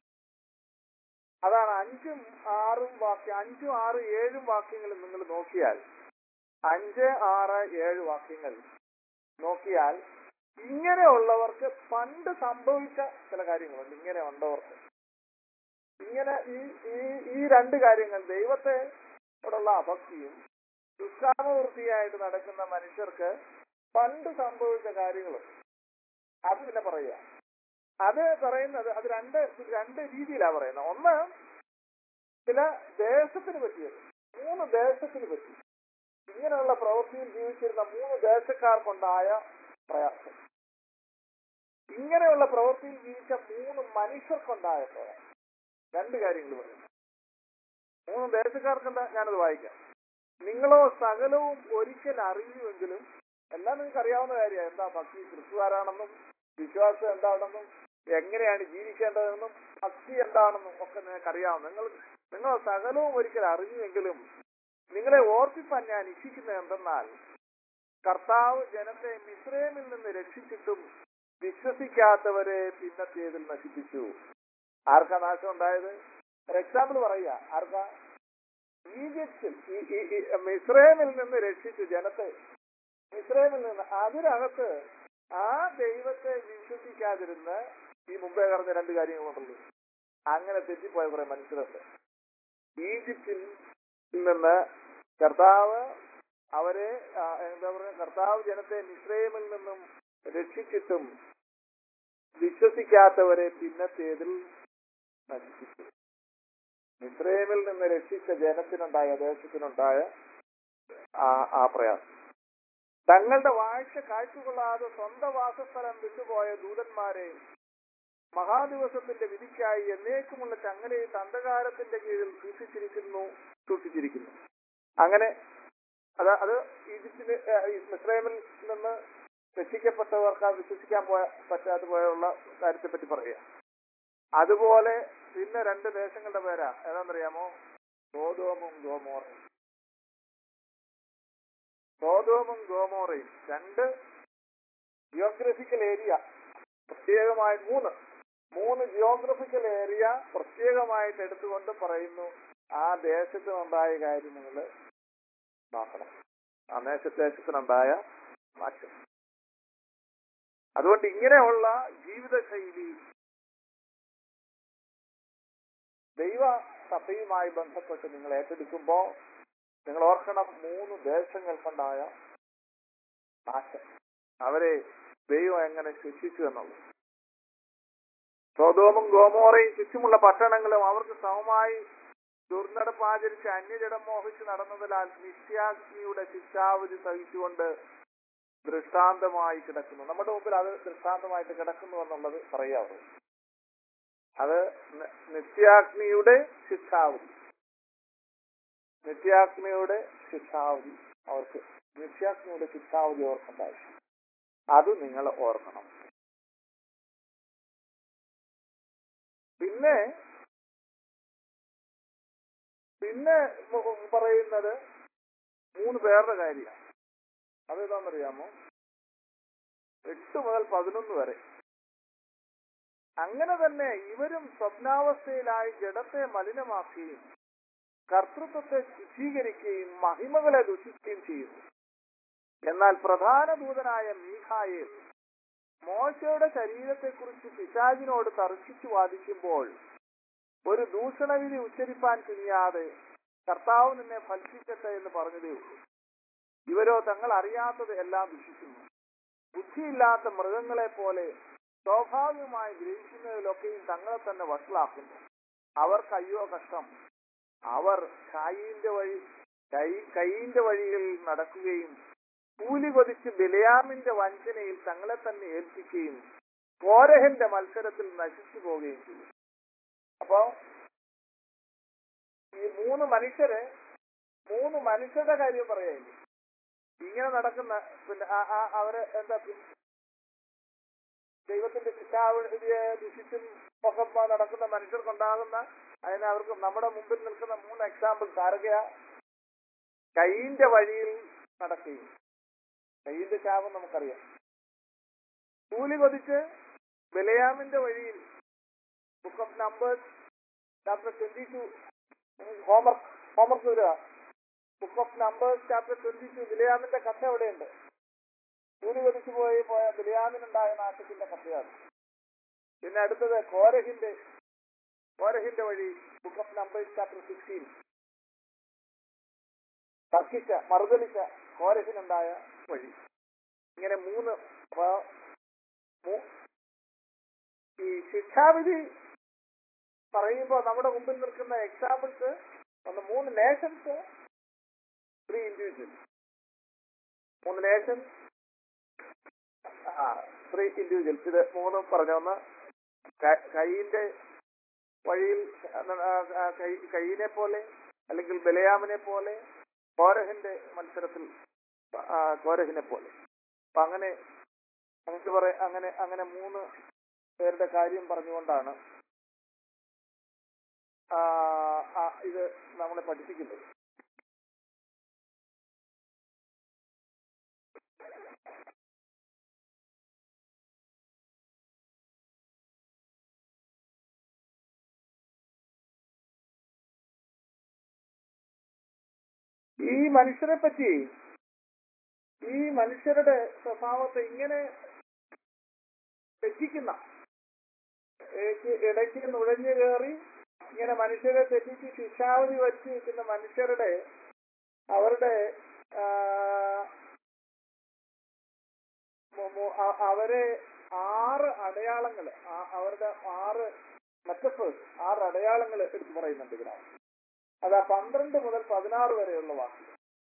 അതാണ് അഞ്ചും ആറും വാക്യം അഞ്ചും ആറ് ഏഴും വാക്യങ്ങൾ നിങ്ങൾ നോക്കിയാൽ അഞ്ച് ആറ് ഏഴ് വാക്യങ്ങൾ നോക്കിയാൽ ഇങ്ങനെയുള്ളവർക്ക് പണ്ട് സംഭവിച്ച ചില കാര്യങ്ങളുണ്ട് ഇങ്ങനെ ഉണ്ടവർക്ക് ഇങ്ങനെ ഈ ഈ ഈ രണ്ട് കാര്യങ്ങൾ ദൈവത്തെ ോടുള്ള അഭക്തിയും ദുഷ്കാമവൃത്തിയായിട്ട് നടക്കുന്ന മനുഷ്യർക്ക് പണ്ട് സംഭവിച്ച കാര്യങ്ങളും അത് പിന്നെ പറയുക അത് പറയുന്നത് അത് രണ്ട് രണ്ട് രീതിയിലാണ് പറയുന്നത് ഒന്ന് ചില ദേശത്തിന് പറ്റിയത് മൂന്ന് ദേശത്തിന് പറ്റി ഇങ്ങനെയുള്ള പ്രവൃത്തിയിൽ ജീവിച്ചിരുന്ന മൂന്ന് ദേശക്കാർക്കുണ്ടായ പ്രയാസം ഇങ്ങനെയുള്ള പ്രവൃത്തിയിൽ ജീവിച്ച മൂന്ന് മനുഷ്യർക്കുണ്ടായ പ്രയാസം രണ്ട് കാര്യങ്ങൾ പറയുന്നു മൂന്ന് ദേശക്കാർക്കെന്താ ഞാനത് വായിക്കാം നിങ്ങളോ സകലവും ഒരിക്കൽ അറിയുമെങ്കിലും എല്ലാം നിങ്ങൾക്ക് അറിയാവുന്ന കാര്യമാണ് എന്താ ഭക്തി ക്രിസ്തുകാരാണെന്നും വിശ്വാസം എന്താണെന്നും എങ്ങനെയാണ് ജീവിക്കേണ്ടതെന്നും ഭക്തി എന്താണെന്നും ഒക്കെ നിങ്ങൾക്ക് അറിയാവുന്ന നിങ്ങൾ നിങ്ങൾ സകലവും ഒരിക്കൽ അറിഞ്ഞുവെങ്കിലും നിങ്ങളെ ഓർപ്പിപ്പാൻ ഞാൻ ഇച്ഛിക്കുന്നത് എന്തെന്നാൽ കർത്താവ് ജനത്തെ മിശ്രമിൽ നിന്ന് രക്ഷിച്ചിട്ടും വിശ്വസിക്കാത്തവരെ പിന്നത്തേതിൽ നശിപ്പിച്ചു ആർക്കാ നാശം ഉണ്ടായത് ഒരു എക്സാമ്പിൾ പറയുക ആർക്കാ ഈജിപ്തിൽ ഈ- ഈ- ഈ മിസ്രൈമിൽ നിന്ന് രക്ഷിച്ചു ജനത്തെ മിസ്രൈമിൽ നിന്ന് അതിനകത്ത് ആ ദൈവത്തെ വിശ്വസിക്കാതിരുന്ന് ഈ മുമ്പേ പറഞ്ഞ രണ്ട് കാര്യങ്ങളുണ്ടല്ലോ അങ്ങനെ തെറ്റിപ്പോയ കുറെ മനുഷ്യരുണ്ട് ഈജിപ്തിൽ നിന്ന് കർത്താവ് അവരെ ആ, എന്താ പറയുക കർത്താവ് ജനത്തെ മിസ്രൈമിൽ നിന്നും രക്ഷിച്ചിട്ടും വിശ്വസിക്കാത്തവരെ പിന്നത്തേതിൽ നശിപ്പിച്ചു മിസ്രൈമിൽ നിന്ന് രക്ഷിച്ച ജനത്തിനുണ്ടായ ദേശത്തിനുണ്ടായ ആ ആ പ്രയാസം തങ്ങളുടെ വാഴ്ച കാഴ്ചകൊള്ളാതെ സ്വന്തം വാസസ്ഥലം വിട്ടുപോയ ദൂതന്മാരെ മഹാദിവസത്തിന്റെ വിധിക്കായി എന്നേക്കുമുള്ള ചങ്ങലയിൽ അന്ധകാരത്തിന്റെ കീഴിൽ സൂക്ഷിച്ചിരിക്കുന്നു സൂക്ഷിച്ചിരിക്കുന്നു അങ്ങനെ അത് അത് ഈജിപ്തിന് മിസ്രൈമിൽ നിന്ന് രക്ഷിക്കപ്പെട്ടവർക്ക് അത് വിശ്വസിക്കാൻ പോയ പറ്റാതെ പോയുള്ള കാര്യത്തെ പറ്റി പറയുക അതുപോലെ പിന്നെ രണ്ട് ദേശങ്ങളുടെ പേരാ ഏതാണെന്നറിയാമോ സോതോമും ഗോമോറയും സോതോമും ഗോമോറയും രണ്ട് ജിയോഗ്രഫിക്കൽ ഏരിയ പ്രത്യേകമായി മൂന്ന് മൂന്ന് ജിയോഗ്രഫിക്കൽ ഏരിയ പ്രത്യേകമായിട്ട് എടുത്തുകൊണ്ട് പറയുന്നു ആ ദേശത്തിനുണ്ടായ കാര്യം നിങ്ങൾ നോക്കണം ആ ദേശത്തിനുണ്ടായ മാറ്റം അതുകൊണ്ട് ഇങ്ങനെയുള്ള ജീവിതശൈലി ദൈവ സഭയുമായി ബന്ധപ്പെട്ട് നിങ്ങൾ ഏറ്റെടുക്കുമ്പോൾ നിങ്ങൾ ഓർക്കണം മൂന്ന് ദേശങ്ങൾക്കുണ്ടായ നാശം അവരെ ദൈവം എങ്ങനെ ശിക്ഷിച്ചു എന്നുള്ളത് സ്വതോമും ഗോമോറയും ചുറ്റുമുള്ള പട്ടണങ്ങളും അവർക്ക് സമമായി ദുർനടപ്പ് ആചരിച്ച് അന്യജടം മോഹിച്ച് നടന്നതിനാൽ നിത്യാഗ്നിയുടെ ശിക്ഷാവധി സഹിച്ചുകൊണ്ട് ദൃഷ്ടാന്തമായി കിടക്കുന്നു നമ്മുടെ മുമ്പിൽ അത് ദൃഷ്ടാന്തമായിട്ട് കിടക്കുന്നു എന്നുള്ളത് പറയാവുന്നത് അത് ന- നിത്യാഗ്നിയുടെ ശിക്ഷാവധി നിത്യാഗ്നിയുടെ ശിക്ഷാവധി അവർക്ക് നിത്യാഗ്നിയുടെ ശിക്ഷാവധി അവർക്കുണ്ടായി അത് നിങ്ങൾ ഓർക്കണം പിന്നെ പിന്നെ മു- പറയുന്നത് മൂന്ന് പേരുടെ കാര്യമാണ് അതെന്താണെന്നറിയാമോ എട്ട് മുതൽ പതിനൊന്ന് വരെ അങ്ങനെ തന്നെ ഇവരും സ്വപ്നാവസ്ഥയിലായി ജഡത്തെ മലിനമാക്കുകയും കർത്തൃത്വത്തെ ശുചീകരിക്കുകയും മഹിമകളെ ദുഷിക്കുകയും ചെയ്യുന്നു എന്നാൽ പ്രധാന ദൂതനായ മീഖായേൽ മോശയുടെ ശരീരത്തെക്കുറിച്ച് പിശാചിനോട് തർക്കിച്ചു വാദിക്കുമ്പോൾ ഒരു ദൂഷണവിധി ഉച്ചരിപ്പാൻ തുനിയാതെ കർത്താവ് നിന്നെ ഫലിപ്പിക്കട്ടെ എന്ന് പറഞ്ഞതേ ഉള്ളൂ ഇവരോ തങ്ങൾ അറിയാത്തത് എല്ലാം ദുഷിക്കുന്നു ബുദ്ധിയില്ലാത്ത മൃഗങ്ങളെ പോലെ സ്വാഭാവികമായി ഗ്രഹിക്കുന്നതിലൊക്കെയും തങ്ങളെ തന്നെ വഷളാക്കുന്നു അവർക്ക് അയ്യോ കഷ്ടം അവർ കൈയിന്റെ വഴി കൈ കൈയിന്റെ വഴികളിൽ നടക്കുകയും കൂലി കൊതിച്ച് ബിലയാമിന്റെ വഞ്ചനയിൽ തങ്ങളെ തന്നെ ഏൽപ്പിക്കുകയും കോരഹന്റെ മത്സരത്തിൽ നശിച്ചു പോവുകയും ചെയ്യും അപ്പോ ഈ മൂന്ന് മനുഷ്യരെ മൂന്ന് മനുഷ്യരുടെ കാര്യം പറയായില്ലേ ഇങ്ങനെ നടക്കുന്ന പിന്നെ ആ- ആ- അവര് എന്താ പി- ദൈവത്തിന്റെ ശിക്ഷാവിധിയെ ദുഷിച്ചും ഒക്കെ പ- നടക്കുന്ന മനുഷ്യർക്കുണ്ടാകുന്ന അതിന് അവർക്ക് നമ്മുടെ മുമ്പിൽ നിൽക്കുന്ന മൂന്ന് എക്സാമ്പിൾസ് ആരൊക്കെയാ കൈയിന്റെ വഴിയിൽ നടക്കുകയും കൈയിന്റെ ശാപം നമുക്കറിയാം കൂലി കൊതിച്ച് ബലയാമിന്റെ വഴിയിൽ book of Numbers chapter twenty two ഹോമർ ഹോമർ വരിക book of Numbers chapter twenty two ബിലയാമിന്റെ കഥ എവിടെയുണ്ട് കൂലി കൊതിച്ചു പോയി പോയ ബിലയാമിനുണ്ടായ നാശത്തിന്റെ കഥയാണ് പിന്നെ അടുത്തത് കോരഹിന്റെ കോരഹിന്റെ വഴി book of Numbers chapter sixteen തർക്കിച്ച മറുതലിച്ച കോരഹിനുണ്ടായ വഴി ഇങ്ങനെ മൂന്ന് അപ്പൊ മൂ- ഈ ശിക്ഷാവിധി പറയുമ്പോൾ നമ്മുടെ മുമ്പിൽ നിൽക്കുന്ന എക്സാമ്പിൾസ് ഒന്ന് മൂന്ന് നേഷൻസ് ത്രീ ഇൻഡിവിജ്വൽ മൂന്ന് നേഷൻ ത്രീ ഇൻഡിവിജ്വൽസ് ഇത് മൂന്നും പറഞ്ഞൊന്ന് കൈയിന്റെ വഴിയിൽ ആ, ആ, കൈ- കൈയിനെ പോലെ അല്ലെങ്കിൽ ബലയാമിനെ പോലെ കോരഹിന്റെ മത്സരത്തിൽ ആ, കോരഹിനെ പോലെ അപ്പൊ അങ്ങനെ നമുക്ക് പറ അങ്ങനെ അങ്ങനെ മൂന്ന് പേരുടെ കാര്യം പറഞ്ഞുകൊണ്ടാണ് ആ, ആ, ഇത് നമ്മളെ പഠിപ്പിക്കുന്നത് ഈ മനുഷ്യരെ പറ്റി ഈ മനുഷ്യരുടെ സ്വഭാവത്തെ ഇങ്ങനെ തെറ്റിക്കുന്ന ഏക്ക് ഇടയ്ക്ക് നുഴഞ്ഞു കയറി ഇങ്ങനെ മനുഷ്യരെ തെറ്റിച്ച് ശിക്ഷാവധി വച്ച് വെക്കുന്ന മനുഷ്യരുടെ അവരുടെ ആ, മു- മു- അ- അവരെ ആറ് അടയാളങ്ങൾ അവരുടെ ആറ് മെറ്റഫേഴ്സ് ആറ് അടയാളങ്ങൾ എടുത്തു പറയുന്നുണ്ട് ഇതിനകത്ത് അതാ പന്ത്രണ്ട് മുതൽ പതിനാറ് വരെയുള്ള വാക്കുകൾ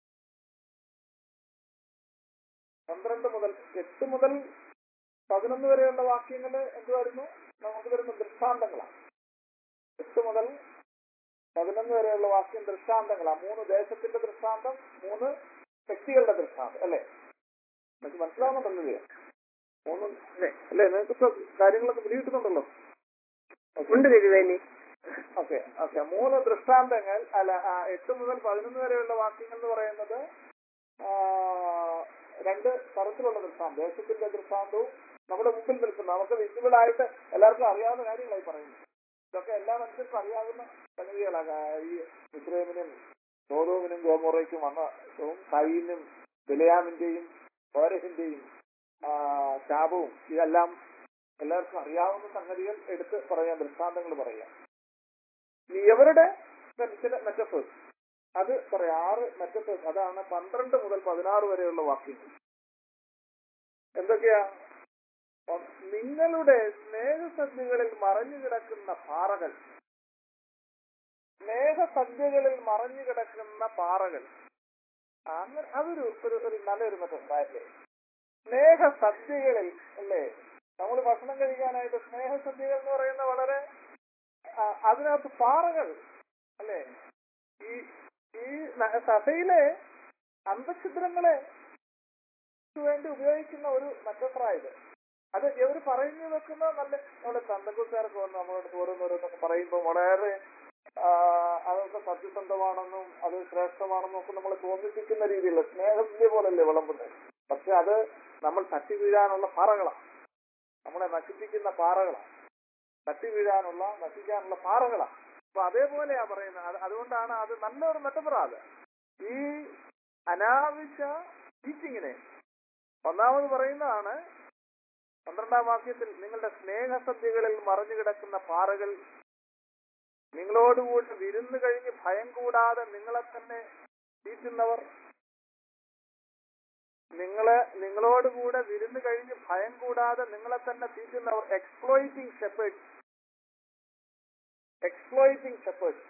പന്ത്രണ്ട് മുതൽ എട്ട് മുതൽ പതിനൊന്ന് വരെയുള്ള വാക്യങ്ങൾ എന്തുവായിരുന്നു നമുക്ക് വരുന്ന ദൃഷ്ടാന്തങ്ങളാണ് എട്ട് മുതൽ പതിനൊന്ന് വരെയുള്ള വാക്യം ദൃഷ്ടാന്തങ്ങളാണ് മൂന്ന് ദേശത്തിന്റെ ദൃഷ്ടാന്തം മൂന്ന് വ്യക്തികളുടെ ദൃഷ്ടാന്തം അല്ലെ നമുക്ക് മനസ്സിലാവുന്നുണ്ടല്ലോ ഇത്? മൂന്ന് അല്ലേ നിങ്ങൾക്ക് ഇപ്പൊ കാര്യങ്ങളൊക്കെ പിടികിട്ടുന്നുണ്ടല്ലോ ഉണ്ട് തിരുവേലി ഓക്കെ ഓക്കെ മൂന്ന് ദൃഷ്ടാന്തങ്ങൾ അല്ല ആ, എട്ട് മുതൽ പതിനൊന്ന് വരെയുള്ള വാക്യങ്ങൾ എന്ന് പറയുന്നത് ആ, രണ്ട് തരത്തിലുള്ള ദൃഷ്ടാന്തം ദേശത്തിന്റെ ദൃഷ്ടാന്തവും നമ്മുടെ മുമ്പിൽ നിൽക്കുന്ന നമുക്ക് വിസിബിൾ ആയിട്ട് എല്ലാവർക്കും അറിയാവുന്ന കാര്യങ്ങളായി പറയുന്നു ഇതൊക്കെ എല്ലാ മനുഷ്യർക്കും അറിയാവുന്ന സംഗതികളാണ് ആ, ഈ ഇസ്രേമിനും സോതോമിനും ഗോമോറയ്ക്കും വന്ന കൈനും ബിലയാമിന്റെയും കോരഹിന്റെയും ആ, ശാപവും ഇതെല്ലാം എല്ലാവർക്കും അറിയാവുന്ന സംഗതികൾ എടുത്ത് പറയാൻ ദൃഷ്ടാന്തങ്ങൾ പറയാം ഇനി എവരുടെ ചില മെറ്റഫേഴ്സ് അത് പറയാം ആറ് മെറ്റഫേഴ്സ് അതാണ് പന്ത്രണ്ട് മുതൽ പതിനാറ് വരെയുള്ള വാക്യങ്ങൾ എന്തൊക്കെയാ ഒ- നിങ്ങളുടെ സ്നേഹസന്ധികളിൽ മറഞ്ഞു കിടക്കുന്ന പാറകൾ സ്നേഹസന്ധ്യകളിൽ മറഞ്ഞു കിടക്കുന്ന പാറകൾ അങ്ങനെ അതൊരു ഒരു ഒരു നല്ലൊരു മെറ്റഫായല്ലേ സ്നേഹസന്ധ്യകളിൽ അല്ലേ നമ്മൾ ഭക്ഷണം കഴിക്കാനായിട്ട് സ്നേഹസന്ധ്യകൾ എന്ന് പറയുന്ന വളരെ ആ, അതിനകത്ത് പാറകൾ അല്ലേ ഈ ഈ ന- സഭയിലെ അന്തഛിദ്രങ്ങളെ വേണ്ടി ഉപയോഗിക്കുന്ന ഒരു മെറ്റഫറായത് അത് ഇവർ പറഞ്ഞു വെക്കുന്ന നല്ല നമ്മുടെ തന്തക്കുസാരൊക്കെ വന്ന് നമ്മളോട് ഓരോന്നോരോന്നൊക്കെ പറയുമ്പോൾ വളരെ ആ, അതൊക്കെ സത്യസന്ധമാണെന്നും അത് ശ്രേഷ്ഠമാണെന്നും ഒക്കെ നമ്മളെ തോന്നിപ്പിക്കുന്ന രീതിയിലുള്ള സ്നേഹത്തിന്റെ പോലല്ലേ വിളമ്പുന്നത് പക്ഷെ അത് നമ്മൾ തട്ടി വീഴാനുള്ള പാറകളാണ് നമ്മളെ നശിപ്പിക്കുന്ന പാറകളാണ് തട്ടി വീഴാനുള്ള നശിക്കാനുള്ള പാറകളാണ് അപ്പൊ അതേപോലെയാ പറയുന്നത് അത് അതുകൊണ്ടാണ് അത് നല്ലൊരു മെറ്റഫറ അത് ഈ അനാവശ്യ ടീച്ചിങ്ങിനെ ഒന്നാമത് പറയുന്നതാണ് പന്ത്രണ്ടാം വാക്യത്തിൽ നിങ്ങളുടെ സ്നേഹസദ്യകളിൽ മറഞ്ഞു കിടക്കുന്ന പാറകൾ നിങ്ങളോടുകൂടി വിരുന്ന് കഴിഞ്ഞ് ഭയം കൂടാതെ നിങ്ങളെ തന്നെ തീറ്റുന്നവർ നിങ്ങളെ നിങ്ങളോടുകൂടെ വിരുന്ന് കഴിഞ്ഞ് ഭയം കൂടാതെ നിങ്ങളെ തന്നെ തീറ്റുന്നവർ എക്സ്പ്ലോയിറ്റിംഗ് ഷെപ്പേഴ്സ് എക്സ്പ്ലോയിറ്റിംഗ് ഷെപ്പേഴ്സ്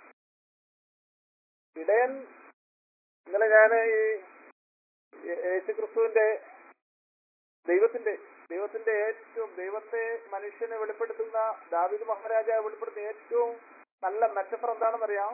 ഇടയൻ ഇന്നലെ ഞാൻ ഈ യേ- യേശുക്രിസ്തുവിന്റെ ദൈവത്തിന്റെ ദൈവത്തിന്റെ ഏറ്റവും ദൈവത്തെ മനുഷ്യനെ വെളിപ്പെടുത്തുന്ന ദാവിദ് മഹാരാജാവ് വെളിപ്പെടുത്തുന്ന ഏറ്റവും നല്ല മെറ്റഫർ എന്താണെന്നറിയാം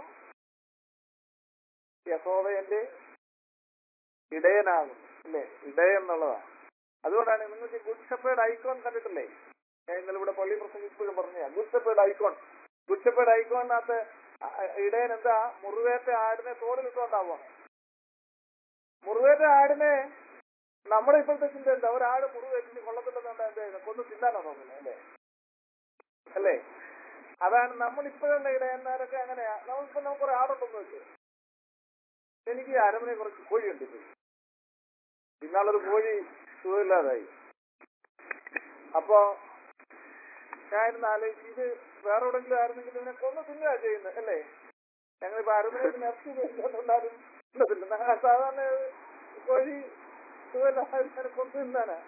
യഹോവയന്റെ ഇടയനാകും അല്ലേ ഇടയൻ എന്നുള്ളതാണ് അതുകൊണ്ടാണ് നിങ്ങൾക്ക് ഗുഡ് ഷെപ്പേർഡ് ഐക്കോൺ കണ്ടിട്ടില്ലേ ഞാൻ ഇന്നലെ ഇവിടെ പള്ളി പ്രസംഗിച്ചപ്പോഴും പറഞ്ഞ good shepherd icon good shepherd ഐക്കോണിനകത്ത് ഇടയൻ എന്താ മുറിവേറ്റ ആടിനെ തോടിലിട്ടുണ്ടാവുക മുറിവേറ്റ ആടിനെ നമ്മുടെ ഇപ്പോഴത്തെ ചിന്ത എന്താ ഒരാട് മുറിവേറ്റിന് കൊള്ളത്തില്ലെന്നുണ്ട് എന്ത് ചെയ്യുന്നത്? കൊന്ന് തിന്നാനോ തോന്നുന്നത് അല്ലേ അല്ലേ അതാണ് നമ്മൾ ഇപ്പോഴുള്ള ഇടയന്മാരൊക്കെ അങ്ങനെയാ നമ്മളിപ്പോ നമുക്ക് ഒരു ആടുണ്ടെന്ന് വെച്ചു എനിക്ക് ഈ അരമനെ കുറച്ച് കോഴിയുണ്ട് ഇപ്പൊ. ഇന്നാളൊരു കോഴി സുഖമില്ലാതായി അപ്പോ ഞാൻ ഇന്ന് ആലോചിച്ച് ഇത് വേറെ എവിടെങ്കിലും ആയിരുന്നെങ്കിൽ ഇതിനെ കൊന്നു തിന്നുക ചെയ്യുന്നത് അല്ലേ ഞങ്ങളിപ്പോ അരമനത്തിന് ഇറച്ചി കഴിക്കുന്നുണ്ടാലും സാധാരണ കോഴി സുഖമില്ലാതെ കൊന്നു തിന്നാനാ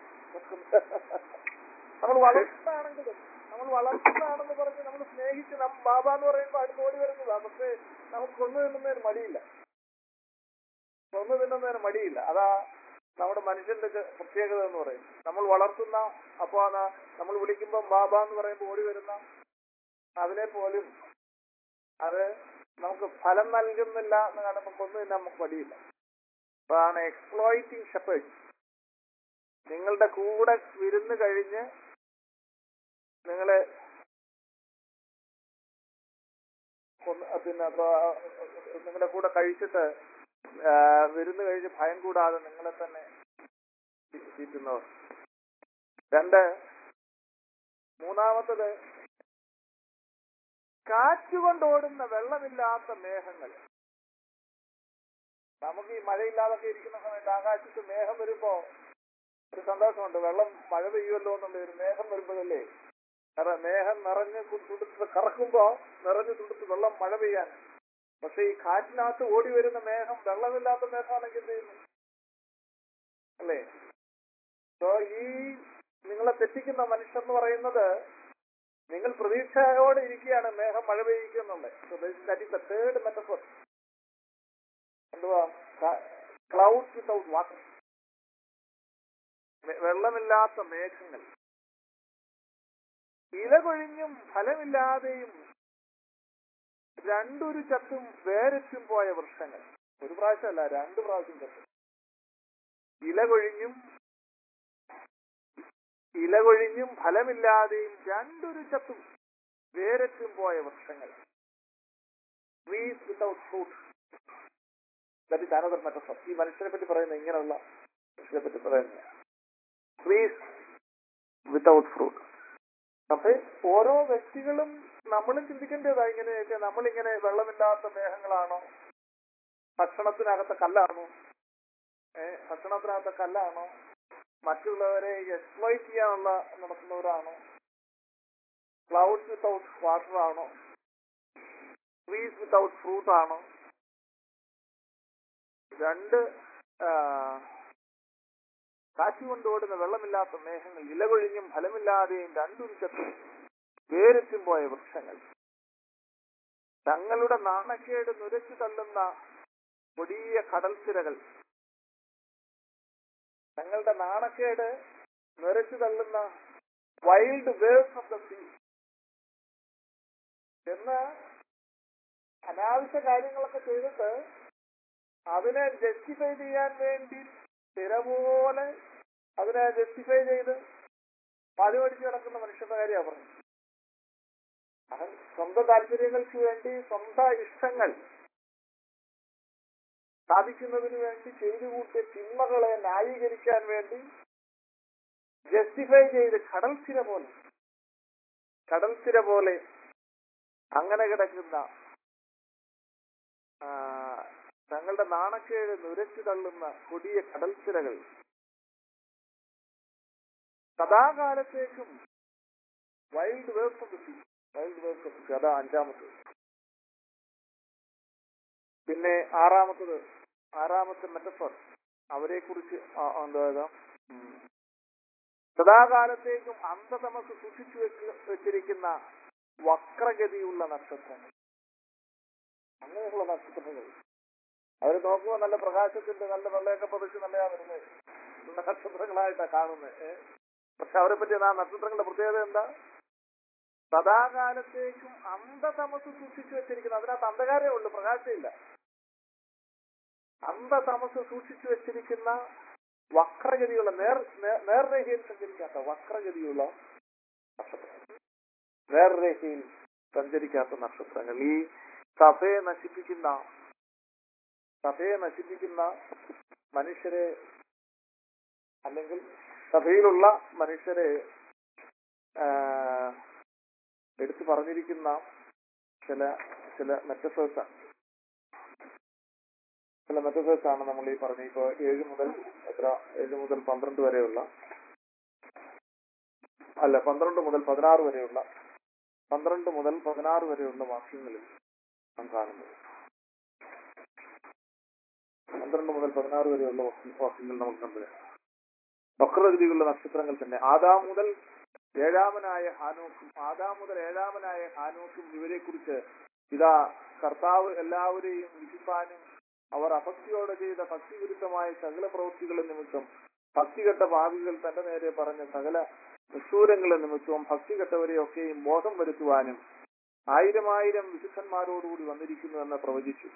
നമ്മൾ വളർത്തുന്നതാണെങ്കിലും നമ്മൾ വളർത്തുന്നതാണെന്ന് പറഞ്ഞ് നമ്മൾ സ്നേഹിച്ച് നമ്മ ബാബ എന്ന് പറയുമ്പോൾ അടുത്ത് ഓടി വരുന്നതാ പക്ഷേ നമുക്ക് കൊന്നു തിന്നുന്നതിന് മടിയില്ല കൊന്നു തിന്നുന്നതിന് മടിയില്ല അതാ നമ്മുടെ മനുഷ്യന്റെ ചെ- പ്രത്യേകത എന്ന് പറയും നമ്മൾ വളർത്തുന്ന അപ്പോ അതാ നമ്മൾ വിളിക്കുമ്പോൾ ബാബ എന്ന് പറയുമ്പോൾ ഓടി വരുന്ന അതിനെ പോലും അത് നമുക്ക് ഫലം നൽകുന്നില്ല എന്ന് കാണുമ്പോൾ കൊന്നു തിന്നാൻ നമുക്ക് മടിയില്ല അതാണ് എക്സ്പ്ലോയിറ്റിംഗ് ഷെപ്പേഴ്സ് നിങ്ങളുടെ കൂടെ വിരുന്ന് കഴിഞ്ഞ് നിങ്ങളെ കൊന്ന് പിന്നെ അപ്പൊ, നിങ്ങളുടെ കൂടെ കഴിച്ചിട്ട് ആ, വിരുന്ന് കഴിഞ്ഞ് ഭയം കൂടാതെ നിങ്ങളെ തന്നെ തീ- തീറ്റുന്നവർ രണ്ട് മൂന്നാമത്തത് കാറ്റുകൊണ്ടോടുന്ന വെള്ളമില്ലാത്ത മേഘങ്ങൾ നമുക്ക് ഈ മഴയില്ലാതൊക്കെ ഇരിക്കുന്ന സമയത്ത് ആകാശത്ത് മേഘം വരുമ്പോ ഒരു സന്തോഷമുണ്ട് വെള്ളം മഴ പെയ്യുമല്ലോ എന്നുള്ള ഒരു മേഘം വരുമ്പോഴല്ലേ കാരണം മേഘം നിറഞ്ഞ് കു- തുടുത്ത് കറക്കുമ്പോ നിറഞ്ഞു തുടുത്ത് വെള്ളം മഴ പെയ്യാൻ പക്ഷെ ഈ കാറ്റിനകത്ത് ഓടി വരുന്ന മേഘം വെള്ളമില്ലാത്ത മേഘമാണെങ്കിൽ എന്ത് ചെയ്യുന്നു അല്ലേ സോ ഈ നിങ്ങളെ തെറ്റിക്കുന്ന മനുഷ്യർ എന്ന് പറയുന്നത് നിങ്ങൾ പ്രതീക്ഷയോടെ ഇരിക്കുകയാണ് മേഘം മഴ പെയ്യിക്കുന്നുള്ളത് that is the third metaphor എന്തുവാ ക്ലൗഡ് വിത്തൗട്ട് വാട്ടർ വെള്ളമില്ലാത്ത മേഘങ്ങൾ ഇല കൊഴിഞ്ഞും ഫലമില്ലാതെയും രണ്ടൊരു ചത്തും വേരറ്റും പോയ വൃക്ഷങ്ങൾ ഒരു പ്രാവശ്യമല്ല രണ്ട് പ്രാവശ്യം ചത്തും ഇല കൊഴിഞ്ഞും ഇല കൊഴിഞ്ഞും ഫലമില്ലാതെയും രണ്ടൊരു ചത്തും വേരറ്റും പോയ വൃക്ഷങ്ങൾ trees without fruit that is another metaphor ഈ മനുഷ്യനെ പറ്റി പറയുന്ന ഇങ്ങനെയുള്ള മനുഷ്യനെ പറ്റി പറയുന്നത് ട്രീസ് വിത്തൗട്ട് ഫ്രൂട്ട് അപ്പൊ ഓരോ വ്യക്തികളും നമ്മളും ചിന്തിക്കേണ്ടതാ ഇങ്ങനെയൊക്കെ നമ്മളിങ്ങനെ വെള്ളമില്ലാത്ത മേഘങ്ങളാണോ ഭക്ഷണത്തിനകത്തെ കല്ലാണോ ഏ ഭക്ഷണത്തിനകത്തെ കല്ലാണോ മറ്റുള്ളവരെ എക്സ്പ്ലോയിറ്റ് ചെയ്യാനുള്ള നടത്തുന്നവരാണോ ക്ലൗഡ്സ് വിത്തൗട്ട് വാട്ടർ ആണോ ട്രീസ് വിത്തൗട്ട് ഫ്രൂട്ട് ആണോ രണ്ട് ആ, കാറ്റുകൊണ്ടോടുന്ന വെള്ളമില്ലാത്ത മേഘങ്ങൾ ഇലകൊഴിഞ്ഞും ഫലമില്ലാതെയും രണ്ടുരുച്ചത്തും വേരറ്റും പോയ വൃക്ഷങ്ങൾ തങ്ങളുടെ നാണക്കേട് നുരച്ചു തള്ളുന്ന കൊടിയ കടൽത്തിരകൾ തങ്ങളുടെ നാണക്കേട് നുരച്ചു തള്ളുന്ന wild waves of the sea എന്ന് അനാവശ്യ കാര്യങ്ങളൊക്കെ ചെയ്തിട്ട് അതിനെ ജസ്റ്റിഫൈ ചെയ്യാൻ വേണ്ടി തിര പോലെ അതിനെ ജസ്റ്റിഫൈ ചെയ്ത് പാലുപടിച്ച് കിടക്കുന്ന മനുഷ്യന്റെ കാര്യമാണ് പറഞ്ഞത് അവൻ സ്വന്തം താല്പര്യങ്ങൾക്ക് വേണ്ടി സ്വന്തം ഇഷ്ടങ്ങൾ സാധിക്കുന്നതിന് വേണ്ടി ചെയ്തു കൂട്ടിയ തിന്മകളെ ന്യായീകരിക്കാൻ വേണ്ടി ജസ്റ്റിഫൈ ചെയ്ത് കടൽ തിര പോലെ കടൽ തിര പോലെ അങ്ങനെ കിടക്കുന്ന ആ, തങ്ങളുടെ നാണക്കേട് നുരച്ചു തള്ളുന്ന കൊടിയ കടൽത്തിരകൾ സദാകാലത്തേക്കും wild waves of sea wild waves of sea അതാ അഞ്ചാമത്തത് പിന്നെ ആറാമത്തത് ആറാമത്തെ മെറ്റഫർ അവരെ കുറിച്ച് എന്താ ഇതാ? ഉം. സദാകാലത്തേക്കും അന്ധതമസ് സൂക്ഷിച്ചു വെച്ച് വെച്ചിരിക്കുന്ന വക്രഗതിയുള്ള നക്ഷത്രങ്ങൾ അങ്ങനെയുള്ള നക്ഷത്രങ്ങൾ അവർ നോക്കുമ്പോൾ നല്ല പ്രകാശത്തിന്റെ നല്ല വെള്ളയൊക്കെ പതിച്ച് നല്ലതാ വരുന്നത് നക്ഷത്രങ്ങളായിട്ടാ കാണുന്നത് ഏ? പക്ഷെ അവരെ പറ്റി ആ നക്ഷത്രങ്ങളുടെ പ്രത്യേകത എന്താ സദാകാലത്തേക്കും അന്ധതമസ് സൂക്ഷിച്ചു വെച്ചിരിക്കുന്ന അതിനകത്ത് അന്ധകാരമേ ഉള്ളൂ പ്രകാശമില്ല അന്ധതമസ് സൂക്ഷിച്ചു വെച്ചിരിക്കുന്ന വക്രഗതിയുള്ള നേർ നേ- നേർരേഖയിൽ സഞ്ചരിക്കാത്ത വക്രഗതിയുള്ള നക്ഷത്രങ്ങൾ നേർരേഖയിൽ സഞ്ചരിക്കാത്ത നക്ഷത്രങ്ങൾ ഈ സഭയെ നശിപ്പിക്കുന്ന സഭയെ നശിപ്പിക്കുന്ന മനുഷ്യരെ അല്ലെങ്കിൽ സഭയിലുള്ള മനുഷ്യരെ ആ, എടുത്തു പറഞ്ഞിരിക്കുന്ന ചില ചില മെറ്റഫേഴ്സ് ചില മെറ്റഫേഴ്സ് ആണ് നമ്മൾ ഈ പറഞ്ഞ ഇപ്പൊ ഏഴ് മുതൽ എത്ര ഏഴ് മുതൽ പന്ത്രണ്ട് വരെയുള്ള അല്ല പന്ത്രണ്ട് മുതൽ പതിനാറ് വരെയുള്ള പന്ത്രണ്ട് മുതൽ പതിനാറ് വരെയുള്ള വാക്യങ്ങളിൽ നാം കാണുന്നത് പന്ത്രണ്ട് മുതൽ പതിനാറ് വരെയുള്ള വാക്യ- വാക്യങ്ങൾ നമുക്ക് കണ്ടത് വക്രഗതികളുള്ള നക്ഷത്രങ്ങൾ തന്നെ ആദാം മുതൽ ഏഴാമനായ ഹാനോക്കും ആദാം മുതൽ ഏഴാമനായ ഹാനോക്കും ഇവരെ കുറിച്ച് ഇതാ കർത്താവ് എല്ലാവരെയും വിധിപ്പാനും അവർ അഭക്തിയോടെ ചെയ്ത ഭക്തിവിരുദ്ധമായ സകല പ്രവൃത്തികളെ നിമിത്തം ഭക്തികെട്ട ഭാവികൾ തന്റെ നേരെ പറഞ്ഞ സകല നിഷ്ഠൂരങ്ങളെ നിമിത്തവും ഭക്തികെട്ടവരെയൊക്കെയും ബോധം വരുത്തുവാനും ആയിരം ആയിരം വിശുദ്ധന്മാരോടുകൂടി വന്നിരിക്കുന്നു എന്ന് പ്രവചിച്ചു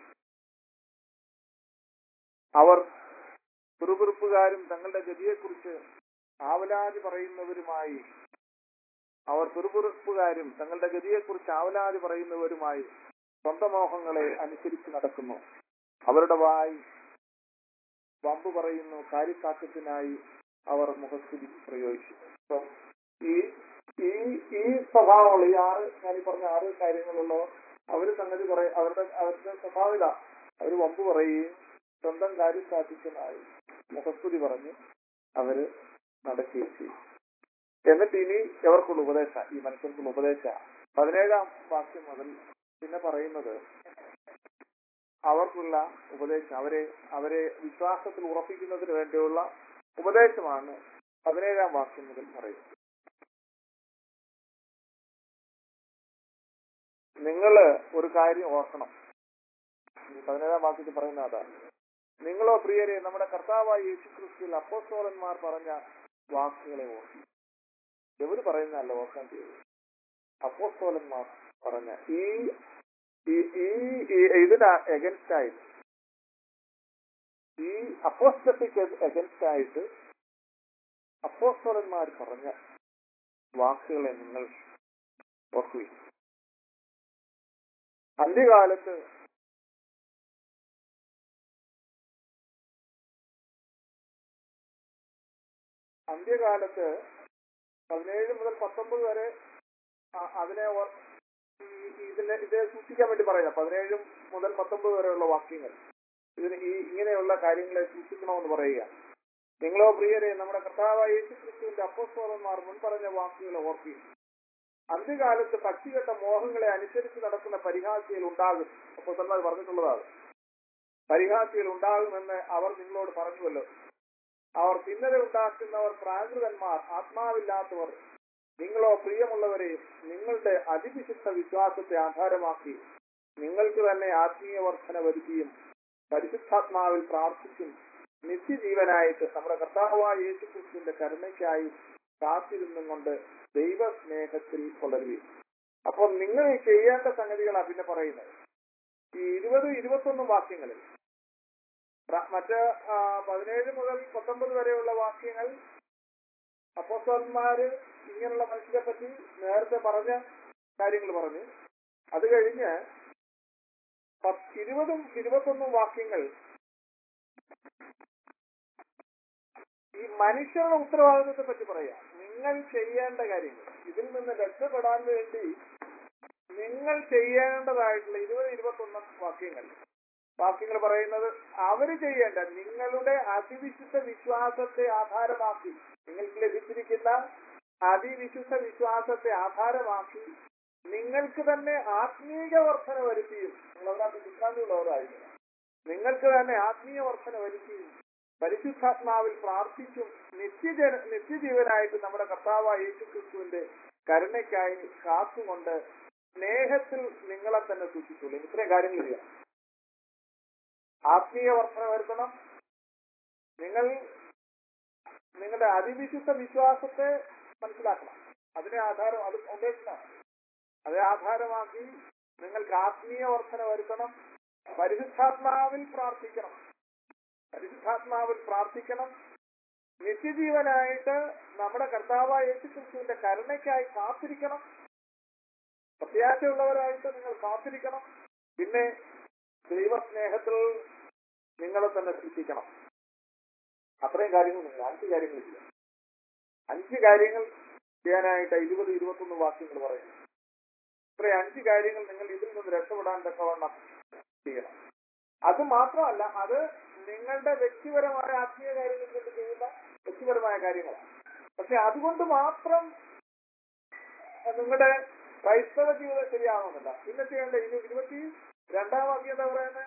അവർ പിറുപിറുപ്പുകാരും തങ്ങളുടെ ഗതിയെക്കുറിച്ച് ആവലാതി പറയുന്നവരുമായി അവർ പിറുപിറുപ്പുകാരും തങ്ങളുടെ ഗതിയെക്കുറിച്ച് ആവലാതി പറയുന്നവരുമായി സ്വന്തം മോഹങ്ങളെ അനുസരിച്ച് നടക്കുന്നു അവരുടെ വായി വമ്പ് പറയുന്നു കാര്യസാക്ഷ്യത്തിനായി അവർ മുഖസ്തുതി പ്രയോഗിച്ചു അപ്പം ഈ ഈ ഈ സ്വഭാവമുള്ള ഈ ആറ് ഞാൻ ഈ പറഞ്ഞ ആറ് കാര്യങ്ങളുള്ളവർ അവര് സംഗതി പറയ അവരുടെ അവരുടെ സ്വഭാവിക അവര് വമ്പ് പറയുകയും സ്വന്തം കാര്യസാക്ഷ്യത്തിനായി മുഖസ്തുതി പറഞ്ഞ് അവര് നടക്കുകയും ചെയ്യും എന്നിട്ട് ഇനി എവർക്കുള്ള ഉപദേശ ഈ മനുഷ്യർക്കുള്ള ഉപദേശ പതിനേഴാം വാക്യം മുതൽ പിന്നെ പറയുന്നത് അവർക്കുള്ള ഉപദേശം അവരെ അവരെ വിശ്വാസത്തിൽ ഉറപ്പിക്കുന്നതിന് വേണ്ടിയുള്ള ഉപദേശമാണ് പതിനേഴാം വാക്യം മുതൽ പറയുന്നത് നിങ്ങള് ഒരു കാര്യം ഓർക്കണം ഈ പതിനേഴാം വാക്യത്തിൽ പറയുന്ന അതാണ് നിങ്ങളോ പ്രിയരെ നമ്മുടെ കർത്താവായ യേശു ക്രിസ്തുവിൽ അപ്പോസ്തോലന്മാർ പറഞ്ഞ വാക്കുകളെ ഓർക്കും എവര് പറയുന്നതല്ല ഓർക്കാൻ ചെയ്തത് അപ്പോസ്തോലന്മാർ പറഞ്ഞ ഈ ഈ- ഈ ഈ- ഇതിന് എഗൻസ്റ്റ് ആയിട്ട് ഈ അപ്പോസ്റ്ററ്റിക് എഗൻസ്റ്റ് ആയിട്ട് അപ്പോസ്തോലന്മാർ പറഞ്ഞ വാക്കുകളെ നിങ്ങൾ ഓർക്കുകയും അന്ത്യകാലത്ത് അന്ത്യകാലത്ത് പതിനേഴ് മുതൽ പത്തൊമ്പത് വരെ ആ- അതിനെ ഓർ- ഈ- ഈ ഇതിനെ ഇത് സൂക്ഷിക്കാൻ വേണ്ടി പറയുന്നത് പതിനേഴ് മുതൽ പത്തൊമ്പത് വരെയുള്ള വാക്യങ്ങൾ ഇതിന് ഈ ഇങ്ങനെയുള്ള കാര്യങ്ങളെ സൂക്ഷിക്കണമെന്ന് പറയുക നിങ്ങളോ പ്രിയരെ നമ്മുടെ കർത്താവായ യേശു ക്രിസ്തുവിന്റെ അപ്പോസ്തോലന്മാർ മുൻപറഞ്ഞ വാക്കുകളെ ഓർക്കുക അന്ത്യകാലത്ത് പക്ഷികെട്ട മോഹങ്ങളെ അനുസരിച്ച് നടക്കുന്ന പരിഹാസികൾ ഉണ്ടാകും അപ്പോസ്തലന്മാർ പറഞ്ഞിട്ടുള്ളതാണ് പരിഹാസികൾ ഉണ്ടാകുമെന്ന് അവർ നിങ്ങളോട് പറഞ്ഞുവല്ലോ അവർ ഭിന്നത ഉണ്ടാക്കുന്നവർ പ്രാകൃതന്മാർ ആത്മാവില്ലാത്തവർ നിങ്ങളോ പ്രിയമുള്ളവരെ നിങ്ങളുടെ അതിവിശുദ്ധ വിശ്വാസത്തെ ആധാരമാക്കി നിങ്ങൾക്ക് തന്നെ ആത്മീയ വർധന വരുത്തിയും പരിശുദ്ധാത്മാവിൽ പ്രാർത്ഥിച്ചും നിത്യജീവനായിട്ട് നമ്മുടെ കർത്താവായ യേശു ക്രിസ്തുവിന്റെ കരുണയ്ക്കായി കാത്തിരുന്നും കൊണ്ട് ദൈവസ്നേഹത്തിൽ വളരുകയും അപ്പോൾ നിങ്ങൾ ഈ ചെയ്യേണ്ട സംഗതികളാണ് പിന്നെ പറയുന്നത് ഈ ഇരുപത് ഇരുപത്തൊന്ന് വാക്യങ്ങളിൽ പ്ര- മറ്റ് ആ, പതിനേഴ് മുതൽ പത്തൊമ്പത് വരെയുള്ള വാക്യങ്ങൾ അപ്പോസ്തലന്മാര് ഇങ്ങനെയുള്ള മനുഷ്യരെ പറ്റി നേരത്തെ പറഞ്ഞ കാര്യങ്ങൾ പറഞ്ഞു അത് കഴിഞ്ഞ് പത്ത് ഇരുപതും ഇരുപത്തൊന്നും വാക്യങ്ങൾ ഈ മനുഷ്യരുടെ ഉത്തരവാദിത്വത്തെ പറ്റി പറയാം നിങ്ങൾ ചെയ്യേണ്ട കാര്യങ്ങൾ ഇതിൽ നിന്ന് രക്ഷപ്പെടാൻ വേണ്ടി നിങ്ങൾ ചെയ്യേണ്ടതായിട്ടുള്ള ഇരുപത് ഇരുപത്തൊന്ന് വാക്യങ്ങൾ വാക്യങ്ങൾ പറയുന്നത് അവര് ചെയ്യേണ്ട നിങ്ങളുടെ അതിവിശുദ്ധ വിശ്വാസത്തെ ആധാരമാക്കി നിങ്ങൾക്ക് ലഭിച്ചിരിക്കുന്ന അതിവിശുദ്ധ വിശ്വാസത്തെ ആധാരമാക്കി നിങ്ങൾക്ക് തന്നെ ആത്മീയ വർധന വരുത്തിയും നിങ്ങളതിനകത്ത് വിശ്രാന്തിയുള്ളവരായിരുന്നു നിങ്ങൾക്ക് തന്നെ ആത്മീയ വർധന വരുത്തിയും പരിശുദ്ധാത്മാവിൽ പ്രാർത്ഥിച്ചും നിത്യജന നിത്യജീവനായിട്ട് നമ്മുടെ കർത്താവായ യേശു ക്രിസ്തുവിന്റെ കരുണയ്ക്കായി കാത്തുകൊണ്ട് സ്നേഹത്തിൽ നിങ്ങളെ തന്നെ സൂക്ഷിച്ചുള്ളൂ ഇത്രയും കാര്യങ്ങൾ ചെയ്യാം ആത്മീയ വർധന വരുത്തണം നിങ്ങൾ നിങ്ങളുടെ അതിവിശുദ്ധ വിശ്വാസത്തെ മനസ്സിലാക്കണം അതിനെ ആധാരം അത് ഫൗണ്ടേഷനാണ് അത് ആധാരമാക്കി നിങ്ങൾക്ക് ആത്മീയ വർധന വരുത്തണം പരിശുദ്ധാത്മാവിൽ പ്രാർത്ഥിക്കണം പരിശുദ്ധാത്മാവിൽ പ്രാർത്ഥിക്കണം നിത്യജീവനായിട്ട് നമ്മുടെ കർത്താവായ യേശു ക്രിസ്തുവിന്റെ കരുണയ്ക്കായി കാത്തിരിക്കണം പ്രത്യാശയുള്ളവരായിട്ട് നിങ്ങൾ കാത്തിരിക്കണം പിന്നെ ദൈവസ്നേഹത്തിൽ നിങ്ങളെ തന്നെ സൃഷ്ടിക്കണം അത്രയും കാര്യങ്ങൾ നിങ്ങൾ അഞ്ച് കാര്യങ്ങൾ ചെയ്യാം അഞ്ച് കാര്യങ്ങൾ ചെയ്യാനായിട്ട് ഇരുപത് ഇരുപത്തൊന്ന് വാക്യങ്ങൾ പറയുന്നു ഇത്രയും അഞ്ച് കാര്യങ്ങൾ നിങ്ങൾ ഇതിൽ നിന്ന് രക്ഷപ്പെടാൻ തക്കവണ്ണം ചെയ്യണം അത് മാത്രമല്ല അത് നിങ്ങളുടെ വ്യക്തിപരമായ ആത്മീയ കാര്യങ്ങൾ കൊണ്ട് ചെയ്യുന്ന വ്യക്തിപരമായ കാര്യങ്ങളാണ് പക്ഷെ അതുകൊണ്ട് മാത്രം നിങ്ങളുടെ ക്രൈസ്തവ ജീവിതം ശരിയാവുന്നില്ല പിന്നെ ചെയ്യേണ്ട ഇരു ഇരുപത്തി രണ്ടാം വാക്യം എന്താ പറയുന്നത്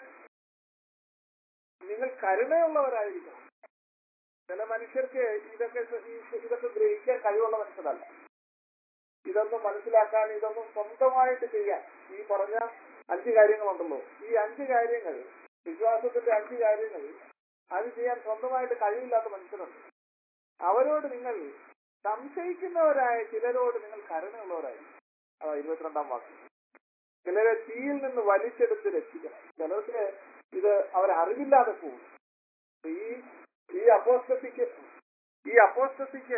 നിങ്ങൾ കരുണയുള്ളവരായിരിക്കണം ചില മനുഷ്യർക്ക് ഇതൊക്കെ ഈ- ഇതൊക്കെ ഗ്രഹിക്കാൻ കഴിവുള്ള മനുഷ്യരല്ല ഇതൊന്നും മനസ്സിലാക്കാൻ ഇതൊന്നും സ്വന്തമായിട്ട് ചെയ്യാൻ ഈ പറഞ്ഞ അഞ്ച് കാര്യങ്ങളുണ്ടല്ലോ ഈ അഞ്ച് കാര്യങ്ങൾ വിശ്വാസത്തിന്റെ അഞ്ച് കാര്യങ്ങൾ അത് ചെയ്യാൻ സ്വന്തമായിട്ട് കഴിവില്ലാത്ത മനുഷ്യരുണ്ട് അവരോട് നിങ്ങൾ സംശയിക്കുന്നവരായ ചിലരോട് നിങ്ങൾ കരുണയുള്ളവരായി അതാ ഇരുപത്തിരണ്ടാം വാക്യം ചിലരെ തീയിൽ നിന്ന് വലിച്ചെടുത്ത് രക്ഷിക്കണം ചിലർക്ക് ഇത് അവർ അറിവില്ലാതെ പോകും ഈ ഈ അപ്പോസ്റ്റസിക്ക് ഈ അപ്പോസ്റ്റസിക്ക്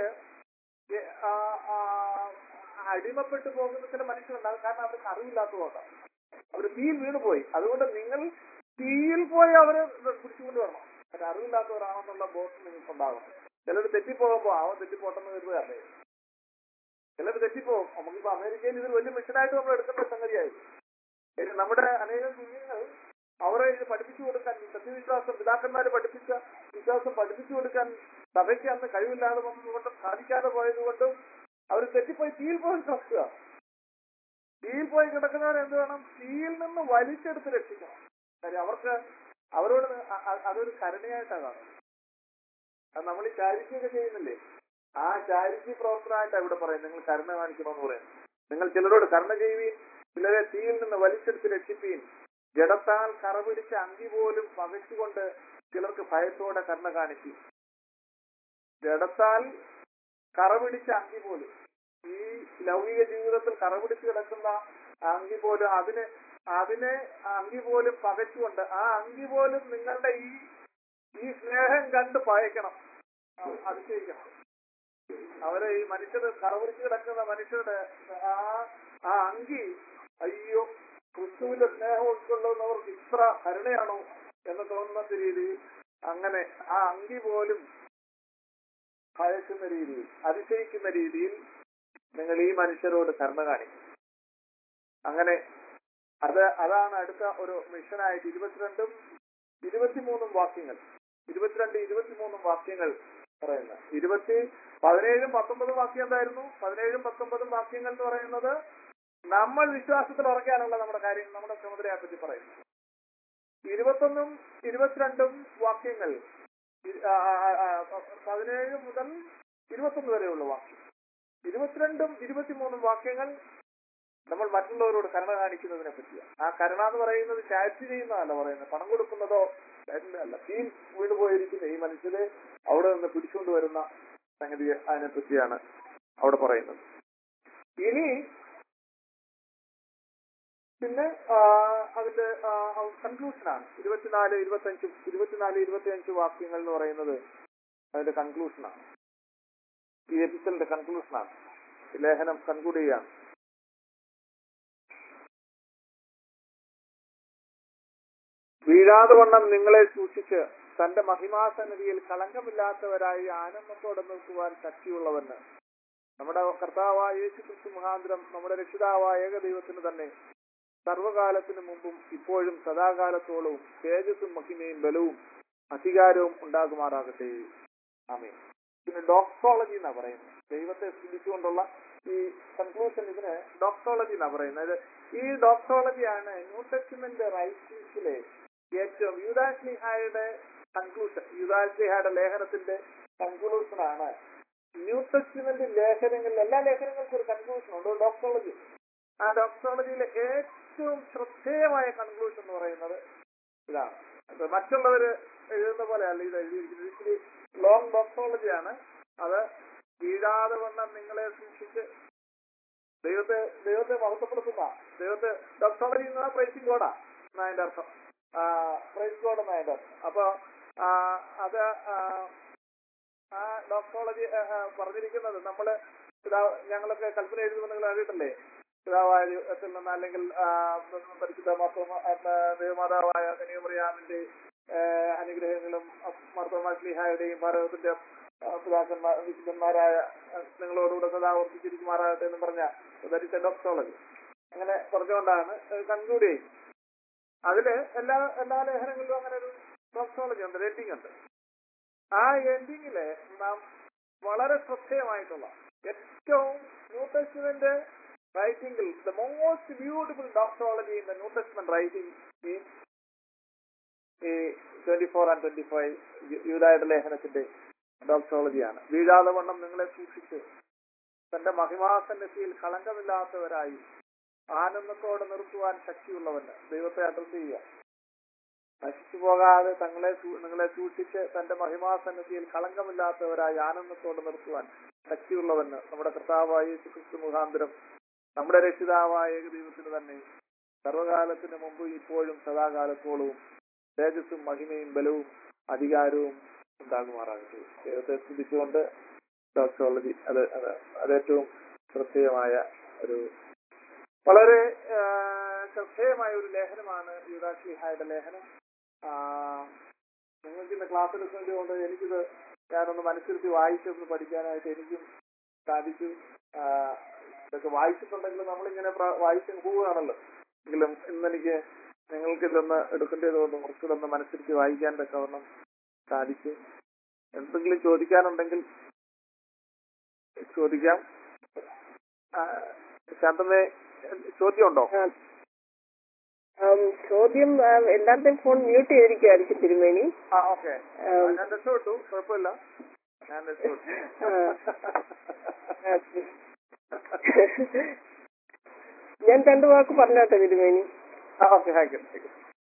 അടിമപ്പെട്ടു പോകുന്ന ചില മനുഷ്യരുണ്ടാകും കാരണം അവർക്ക് അറിവില്ലാത്തതുകൊണ്ടാണ് അവർ തീയിൽ വീണുപോയി അതുകൊണ്ട് നിങ്ങൾ തീയിൽ പോയി അവരെ പിടിച്ചുകൊണ്ട് വരണം അവർ അറിവില്ലാത്തവരാണെന്നുള്ള ബോധം നിങ്ങൾക്കുണ്ടാകും ചിലർ തെറ്റിപ്പോകുമ്പോ അവൻ തെറ്റിപ്പോട്ടെന്ന് കരുതുകയല്ലേ ചിലർ തെറ്റിപ്പോകും നമുക്കിപ്പോ അമേരിക്കയിൽ ഇത് വലിയ മിഷനായിട്ട് നമ്മൾ എടുക്കേണ്ട സംഗതിയായിരുന്നു ഇനി നമ്മുടെ അനേകം കുഞ്ഞുങ്ങൾ അവരെ ഇത് പഠിപ്പിച്ചു കൊടുക്കാൻ ഈ സത്യവിശ്വാസം പിതാക്കന്മാര് പഠിപ്പിച്ച വിശ്വാസം പഠിപ്പിച്ചു കൊടുക്കാൻ സഭയ്ക്ക് അന്ന് കഴിവില്ലാതെ വന്നതുകൊണ്ടും സാധിക്കാതെ പോയതുകൊണ്ടും അവർ തെറ്റിപ്പോയി തീയിൽ പോയി കിടക്കുക തീയിൽ പോയി കിടക്കുന്നവർ എന്ത് വേണം തീയിൽ നിന്ന് വലിച്ചെടുത്ത് രക്ഷിക്കണം കാര്യം അവർക്ക് അവരോട് അ- അ- അതൊരു കരുണയായിട്ടാണ് കാണുന്നത് അത് നമ്മൾ ഈ ചാരിറ്റി ഒക്കെ ചെയ്യുന്നില്ലേ ആ ചാരിറ്റി പ്രവർത്തനമായിട്ടാണ് ഇവിടെ പറയുന്നത് നിങ്ങൾ കരുണ കാണിക്കണമെന്ന് പറയുന്നത് നിങ്ങൾ ചിലരോട് കരുണ ചെയ്യുവീൻ ചിലരെ തീയിൽ നിന്ന് വലിച്ചെടുത്ത് രക്ഷിപ്പീൻ ജഡത്താൽ കറ പിടിച്ച അങ്കി പോലും പകച്ചുകൊണ്ട് ചിലർക്ക് ഭയത്തോടെ കരുണ കാണിച്ചു ജഡത്താൽ കറ പിടിച്ച അങ്കി പോലും ഈ ലൗകിക ജീവിതത്തിൽ കറ പിടിച്ച് കിടക്കുന്ന അങ്കി പോലും അതിനെ അതിനെ ആ അങ്കി പോലും പകച്ചുകൊണ്ട് ആ അങ്കി പോലും നിങ്ങളുടെ ഈ ഈ സ്നേഹം കണ്ട് പയക്കണം ആ, അതിശയിക്കണം അവരെ ഈ മനുഷ്യർ കറപിടിച്ച് കിടക്കുന്ന മനുഷ്യരുടെ ആ ആ അങ്കി അയ്യോ ക്രിസ്തുവിന്റെ സ്നേഹം ഉൾക്കൊള്ളുന്നവർക്ക് ഇത്ര കരുണയാണോ എന്ന് തോന്നുന്ന രീതിയിൽ അങ്ങനെ ആ അങ്കി പോലും ഭയക്കുന്ന രീതിയിൽ അതിശയിക്കുന്ന രീതിയിൽ നിങ്ങൾ ഈ മനുഷ്യരോട് കരുണ കാണിക്കും അങ്ങനെ അത് അതാണ് അടുത്ത ഒരു മിഷനായിട്ട് ഇരുപത്തിരണ്ടും ഇരുപത്തിമൂന്നും വാക്യങ്ങൾ ഇരുപത്തിരണ്ട് ഇരുപത്തിമൂന്നും വാക്യങ്ങൾ പറയുന്നത് ഇരുപത്തി പതിനേഴും പത്തൊമ്പതും വാക്യം എന്തായിരുന്നു പതിനേഴും പത്തൊമ്പതും വാക്യങ്ങൾ എന്ന് പറയുന്നത് നമ്മൾ വിശ്വാസത്തിൽ ഉറക്കാനുള്ള നമ്മുടെ കാര്യം നമ്മുടെ ചുമതലയെ പറ്റി പറയുന്നു ഇരുപത്തൊന്നും ഇരുപത്തിരണ്ടും വാക്യങ്ങൾ ഇ- ആ, ആ, ആ, പതിനേഴ് മുതൽ ഇരുപത്തൊന്ന് വരെയുള്ള വാക്യം ഇരുപത്തിരണ്ടും ഇരുപത്തിമൂന്നും വാക്യങ്ങൾ നമ്മൾ മറ്റുള്ളവരോട് കരുണ കാണിക്കുന്നതിനെ പറ്റിയാണ് ആ കരുണ എന്ന് പറയുന്നത് ചാറ്റ് ചെയ്യുന്നതല്ല പറയുന്നത് പണം കൊടുക്കുന്നതോ ചാറ്റിന്റെ അല്ല തീ വീണ് പോയിരിക്കുന്ന ഈ മനുഷ്യരെ അവിടെ നിന്ന് പിടിച്ചുകൊണ്ട് വരുന്ന സംഗതി അതിനെ പറ്റിയാണ് അവിടെ പറയുന്നത് ഇനി പിന്നെ ആ, അതിന്റെ കൺക്ലൂഷനാണ് ഇരുപത്തിനാല് ഇരുപത്തഞ്ചും ഇരുപത്തിനാല് ഇരുപത്തി അഞ്ച് വാക്യങ്ങൾ എന്ന് പറയുന്നത് അതിന്റെ കൺക്ലൂഷനാണ് ഈ എപ്പിസോഡിന്റെ കൺക്ലൂഷനാണ് ഈ ലേഖനം കൺക്ലൂഡ് ചെയ്യാണ് വീഴാതെ വണ്ണം നിങ്ങളെ സൂക്ഷിച്ച് തന്റെ മഹിമാസന്നിധിയിൽ കളങ്കമില്ലാത്തവരായി ആനന്ദത്തോടെ നിൽക്കുവാൻ ശക്തിയുള്ളവന് നമ്മുടെ കർത്താവായ യേശു ക്രിസ്തു മുഖാന്തരം നമ്മുടെ രക്ഷിതാവായ ഏക ദൈവത്തിന് തന്നെ സർവകാലത്തിനു മുമ്പും ഇപ്പോഴും സദാകാലത്തോളവും തേജസ്സും മഹിമയും ബലവും അധികാരവും ഉണ്ടാകുമാറാകട്ടെ ആമേ പിന്നെ ഡോക്ടോളജി എന്നാ പറയുന്നത് ദൈവത്തെ സ്തുതിച്ചുകൊണ്ടുള്ള ഈ കൺക്ലൂഷൻ ഇതിന് ഡോക്ടോളജി എന്നാ പറയുന്നത് ഈ ഡോക്ടോളജിയാണ് ന്യൂ ടെസ്റ്റ്മെന്റ് റൈറ്റിംഗ്സിലെ ഏറ്റവും യുദാശ്ലിഹായുടെ കൺക്ലൂഷൻ യുദാശ്ലിഹായുടെ ലേഖനത്തിന്റെ കൺക്ലൂഷൻ ആണ് ന്യൂ ടെസ്റ്റ്മെന്റ് ലേഖനങ്ങളിൽ എല്ലാ ലേഖനങ്ങൾക്കും ഒരു കൺക്ലൂഷൻ ഉണ്ട് ഒരു ഡോക്ടോളജി ആ ഡോക്ടോളജിയിലെ ഏറ്റവും ശ്രദ്ധേയമായ കൺക്ലൂഷൻ എന്ന് പറയുന്നത് ഇതാണ് അത് മറ്റുള്ളവര് എഴുതുന്ന പോലെയല്ല ഇത് എഴുതിയിരിക്കുന്നത് ഇത്തിരി ലോങ് ഡോക്ടോളജിയാണ് അത് വീഴാതെ വണ്ണം നിങ്ങളെ സൂക്ഷിച്ച് ദൈവത്തെ ദൈവത്തെ മഹത്വപ്പെടുത്തുന്ന ദൈവത്തെ ഡോക്ടോളജി എന്ന പ്രൈസിംഗ് കോഡാ എന്നാ അതിന്റെ അർത്ഥം പ്രൈസ് കോഡ് എന്നാ അതിന്റെ അർത്ഥം അപ്പൊ ആ, അത് ആ, ആ ഡോക്ടോളജി ആ, ആ, പറഞ്ഞിരിക്കുന്നത് നമ്മള് പിതാവ് ഞങ്ങളൊക്കെ കൽപ്പന എഴുതുമ്പോൾ നിങ്ങൾ അറിയിട്ടില്ലേ പിതാവായ ദൈവത്തിൽ നിന്ന് അല്ലെങ്കിൽ ആ, പരിശുദ്ധ മാർത്തോമ ദേവമാതാവായ കനിയമറിയാമിന്റെ അനുഗ്രഹങ്ങളും മാർത്തോമാശ്ലിഹായുടെയും ഭാരതത്തിന്റെ ആ, പിതാക്കന്മാർ വിശുദ്ധന്മാരായ ആ, നിങ്ങളോടുകൂടെ സദാ വർദ്ധിച്ചിരിക്കുമാറാകട്ടെ എന്ന് പറഞ്ഞ ധരിച്ച ഡോക്ടോളജി അങ്ങനെ പറഞ്ഞുകൊണ്ടാണ് കൺക്ലൂഡ് ചെയ്യുന്നത് അതില് എല്ലാ എല്ലാ ലേഖനങ്ങളിലും അങ്ങനെ ഒരു ഡോക്ടോളജി ഉണ്ട് എൻഡിങ് ഉണ്ട് ആ എൻഡിങ്ങില് നാം വളരെ ശ്രദ്ധേയമായിട്ടുള്ള ഏറ്റവും ന്യൂ ടെസ്റ്റ്മെന്റ് റൈറ്റിംഗിൽ the most beautiful doxology in the New Testament writing ഈ ഈ twenty four and twenty five യൂതായുടെ ലേഖനത്തിന്റെ ഡോക്ടോളജിയാണ് വീഴാതെ വണ്ണം നിങ്ങളെ സൂക്ഷിച്ച് തന്റെ മഹിമാസന്നത്തിയിൽ കളങ്കമില്ലാത്തവരായി ആനന്ദത്തോടെ നിർത്തുവാൻ ശക്തിയുള്ളവന് ദൈവത്തെ അഡ്രസ് ചെയ്യുക നശിച്ചു പോകാതെ തങ്ങളെ സൂ- നിങ്ങളെ സൂക്ഷിച്ച് തന്റെ മഹിമാസന്നത്തിയിൽ കളങ്കമില്ലാത്തവരായി ആനന്ദത്തോടെ നിർത്തുവാൻ ശക്തിയുള്ളവന് നമ്മുടെ കർത്താവായ യേശു ക്രിസ്തു മുഖാന്തരം നമ്മുടെ രക്ഷിതാവായ ഏക ദൈവത്തിന് തന്നെ സർവകാലത്തിന് മുമ്പ് ഇപ്പോഴും സദാകാലത്തോളവും തേജസ്സും മഹിമയും ബലവും അധികാരവും ഉണ്ടാകുമാറാകട്ടെ ദൈവത്തെ സ്തുതിച്ചുകൊണ്ട് ഡോക്ടോളജി അത് അത് അത് ഏറ്റവും ശ്രദ്ധേയമായ ഒരു വളരെ ആ, ശ്രദ്ധേയമായ ഒരു ലേഖനമാണ് യുദാശ്ലിഹായുടെ ലേഖനം ആ, നിങ്ങൾക്ക് ഇന്ന് ക്ലാസ് എടുക്കുന്നതുകൊണ്ട് എനിക്കിത് ഞാനൊന്ന് മനസ്സിരുത്തി വായിച്ചൊന്ന് പഠിക്കാനായിട്ട് എനിക്കും സാധിച്ചു ആ, ഇതൊക്കെ വായിച്ചിട്ടുണ്ടെങ്കിൽ നമ്മളിങ്ങനെ പ്ര- വായിച്ച് പോവുകയാണല്ലോ എങ്കിലും ഇന്നെനിക്ക് നിങ്ങൾക്ക് ഇതൊന്ന് എടുക്കേണ്ടതുകൊണ്ട് കുറച്ചുകൂടെ മനസ്സിരുത്തി വായിക്കാൻ തക്കവണ്ണം സാധിച്ചു എന്തെങ്കിലും ചോദിക്കാനുണ്ടെങ്കിൽ ചോദിക്കാം ആ, ശാന്തമ്മേ ചോദ്യമുണ്ടോ ആം, ചോദ്യം ആ, എല്ലാവരുടെയും ഫോൺ മ്യൂട്ട് ചെയ്തിരിക്കുമായിരിക്കും തിരുമേനി ആ ഓക്കെ ആം, ഞാൻ രക്ഷപ്പെട്ടു കുഴപ്പമില്ല ഞാൻ രക്ഷപ്പെട്ടു ആ. ഞാൻ രണ്ടു വാക്ക് പറഞ്ഞോട്ടെ തിരുമേനി ആ ഓക്കെ ആയിക്കോട്ടെ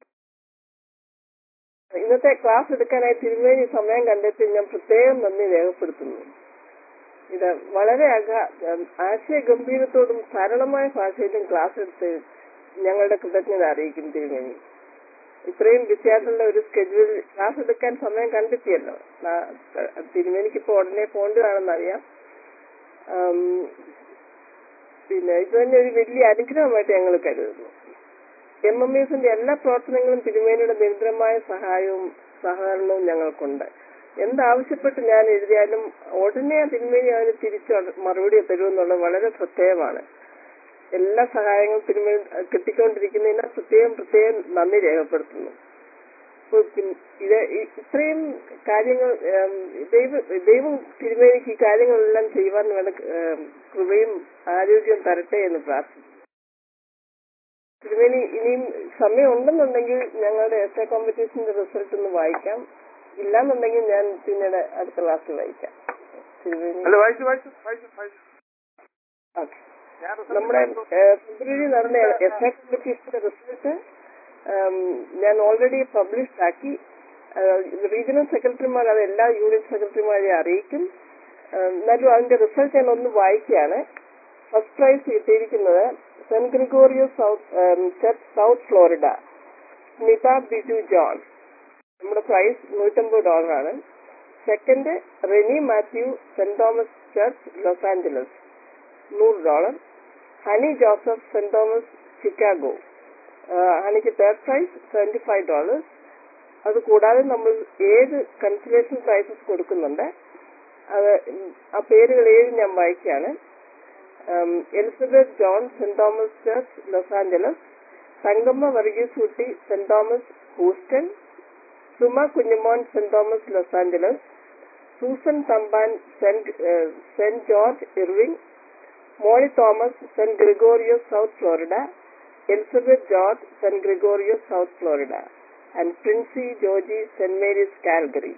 ഇന്നത്തെ ക്ലാസ് എടുക്കാനായി തിരുമേനി സമയം കണ്ടെത്തി ഞാൻ പ്രത്യേകം നന്ദി രേഖപ്പെടുത്തുന്നു ഇത് വളരെ അഗ- ആശയ ഗംഭീരത്തോടും സരളമായ ഭാഷയിലും ക്ലാസ് എടുത്ത് ഞങ്ങളുടെ കൃതജ്ഞത അറിയിക്കും തിരുമേനി ഇത്രയും ബിസിയായിട്ടുള്ള ഒരു സ്കെഡ്യൂൾ ക്ലാസ് എടുക്കാൻ സമയം കണ്ടെത്തിയല്ലോ നാ- തിരുമേനിക്ക് ഇപ്പോൾ ഉടനെ പോകേണ്ടതാണെന്നറിയാം ആം, പിന്നെ ഇത് തന്നെ ഒരു വലിയ അനുഗ്രഹമായിട്ട് ഞങ്ങൾ കരുതുന്നു എം എം എസിന്റെ എല്ലാ പ്രവർത്തനങ്ങളും തിരുമേനിയുടെ നിരന്തരമായ സഹായവും സഹകരണവും ഞങ്ങൾക്കുണ്ട് എന്താവശ്യപ്പെട്ട് ഞാൻ എഴുതിയാലും ഉടനെ ആ തിരുമേനി അതിന് തിരിച്ച് അത് മറുപടി തരുമെന്നുള്ളത് വളരെ പ്രത്യേകമാണ് എല്ലാ സഹായങ്ങളും തിരുമേനി കിട്ടിക്കൊണ്ടിരിക്കുന്നതിന് പ്രത്യേകം പ്രത്യേകം നന്ദി രേഖപ്പെടുത്തുന്നു ഇപ്പൊ പിൻ- ഇത് ഈ- ഇത്രയും കാര്യങ്ങൾ ഉം, ദൈവ ദൈവം തിരുമേനിക്ക് ഈ കാര്യങ്ങളെല്ലാം ചെയ്യുവാൻ വേണ്ട ഉം, കൃപയും ആരോഗ്യവും തരട്ടെ എന്ന് പ്രാർത്ഥിക്കുന്നു തിരുമേനി ഇനിയും സമയം ഉണ്ടെന്നുണ്ടെങ്കിൽ ഞങ്ങളുടെ എസ് എ കോമ്പറ്റീഷന്റെ റിസൾട്ട് ഒന്ന് വായിക്കാം ഇല്ലാന്നുണ്ടെങ്കിൽ ഞാൻ പിന്നീട് അടുത്ത ക്ലാസ്സിൽ വായിക്കാം തിരുമേനി അല്ല വായിച്ചു വായിച്ചു വായിച്ചു വായിച്ചു ഓക്കെ ഞാൻ result നമ്മുടെ കണ്ടു. ഏഹ്, ഫെബ്രുവരി നടന്ന എസ് എ കോമ്പറ്റീഷന്റെ റിസൾട്ട് ഞാൻ ഓൾറെഡി പബ്ലിഷ് ആക്കി റീജിയണൽ സെക്രട്ടറിമാർ അത് എല്ലാ യൂണിറ്റ് സെക്രട്ടറിമാരെയും അറിയിക്കും ഏഹ്, എന്നാലും അതിന്റെ റിസൾട്ട് ഞാൻ ഒന്ന് വായിക്കുകയാണ് ഫസ്റ്റ് പ്രൈസ് കിട്ടിയിരിക്കുന്നത് saint Gregorios south church south Florida Smitha Biju John നമ്മുടെ പ്രൈസ് നൂറ്റമ്പത് ഡോളറാണ് second Reni Mathew saint Thomas church Los Angeles നൂറ് dollar Honey Joseph saint Thomas Chicago ഹണിക്ക് third prize twenty five dollars അത് കൂടാതെ നമ്മൾ ഏഴ് കൺസലേഷൻ പ്രൈസസ് കൊടുക്കുന്നുണ്ട് അത് ഉം, ആ പേരുകൾ ഏഴ് ഞാൻ വായിക്കുകയാണ് ഉം, Elizabeth John saint Thomas church Los Angeles Thankamma Varghese Kutty saint Thomas Houston Suma Kunjumon saint Thomas Los Angeles Susan Thampan saint uh, saint George Irving Molly Thomas saint Gregorios south Florida Elizabeth George saint Gregorios south Florida and Princy Georgy saint Mary's Calgary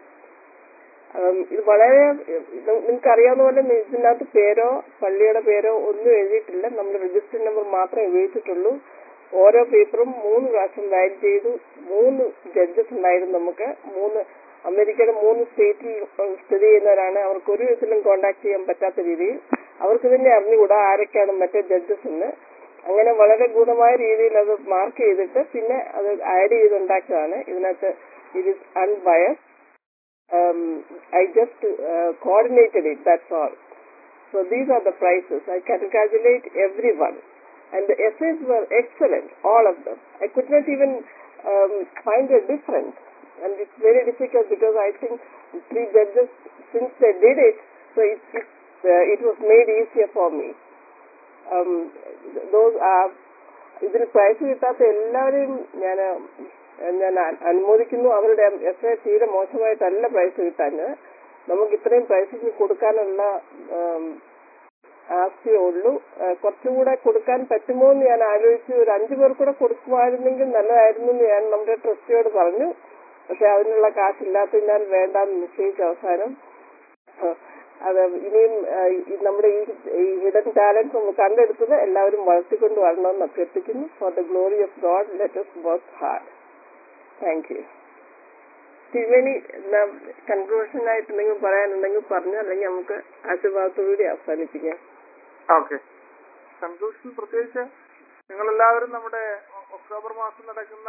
ഉം, ഇത് വളരെ നിങ്ങൾക്ക് അറിയാവുന്ന പോലെ ഇതിനകത്ത് പേരോ പള്ളിയുടെ പേരോ ഒന്നും എഴുതിയിട്ടില്ല നമ്മൾ രജിസ്റ്റർ നമ്പർ മാത്രമേ ഉപയോഗിച്ചിട്ടുള്ളൂ ഓരോ പേപ്പറും മൂന്ന് പ്രാവശ്യം വാലിഡ് ചെയ്തു മൂന്ന് ജഡ്ജസ് ഉണ്ടായിരുന്നു നമുക്ക് മൂന്ന് അമേരിക്കയുടെ മൂന്ന് സ്റ്റേറ്റിൽ സ്ഥിതി ചെയ്യുന്നവരാണ് അവർക്ക് ഒരു വിധത്തിലും കോണ്ടാക്ട് ചെയ്യാൻ പറ്റാത്ത രീതിയിൽ അവർക്ക് തന്നെ അറിഞ്ഞുകൂടാ ആരൊക്കെയാണ് മറ്റേ ജഡ്ജസ് എന്ന് അങ്ങനെ വളരെ ഗുണമായ രീതിയിൽ അത് മാർക്ക് ചെയ്തിട്ട് പിന്നെ അത് ആഡ് ചെയ്തുണ്ടാക്കിയതാണ് ഇതിനകത്ത് it is unbias um, I just uh, coordinated it, that's all. So these are the prices. I congratulate everyone. And the essays were excellent, all of them. I could not even um, find a difference. And it's very difficult because I think three judges, since they did it, so it, it, uh, it was made easier for me. Um, th- those are ഇതിൽ prize കിട്ടാത്ത എല്ലാവരെയും ഞാൻ ഞാൻ അ- അനുമോദിക്കുന്നു അവരുടെ S A തീരെ മോശമായിട്ടല്ല price കിട്ടാന് നമുക്ക് ഇത്രയും പ്രൈസ് കൊടുക്കാനുള്ള ഉം, ആസ്തിയേ ഉള്ളൂ ആ, കുറച്ചുകൂടെ കൊടുക്കാൻ പറ്റുമോ എന്ന് ഞാൻ ആലോചിച്ചു ഒരു അഞ്ചു പേർ കൂടെ കൊടുക്കുമായിരുന്നെങ്കിൽ നല്ലതായിരുന്നു എന്ന് ഞാൻ നമ്മുടെ ട്രസ്റ്റിയോട് പറഞ്ഞു പക്ഷെ അതിനുള്ള കാശില്ലാത്തതിനാൽ വേണ്ടാന്ന് നിശ്ചയിച്ച അവസാനം ആ, അത് ഇനിയും ആ, ഈ നമ്മുടെ ഈ ഈ ഹിഡൻ ടാലൻസ് നമ്മൾ കണ്ടെടുത്തത് എല്ലാവരും വളർത്തിക്കൊണ്ട് വരണമെന്ന് അഭ്യർത്ഥിക്കുന്നു for the glory of God let us work hard thank you Thiruveni conclusion ആയിട്ട് എന്തെങ്കിലും പറയാനുണ്ടെങ്കിൽ പറഞ്ഞു അല്ലെങ്കിൽ നമുക്ക് ആശീർവാദത്തോടുകൂടി അവസാനിപ്പിക്കാം ഓക്കെ കൺക്ലൂഷൻ പ്രത്യേകിച്ച് നിങ്ങളെല്ലാവരും നമ്മുടെ ഒ- ഒക്ടോബർ മാസം നടക്കുന്ന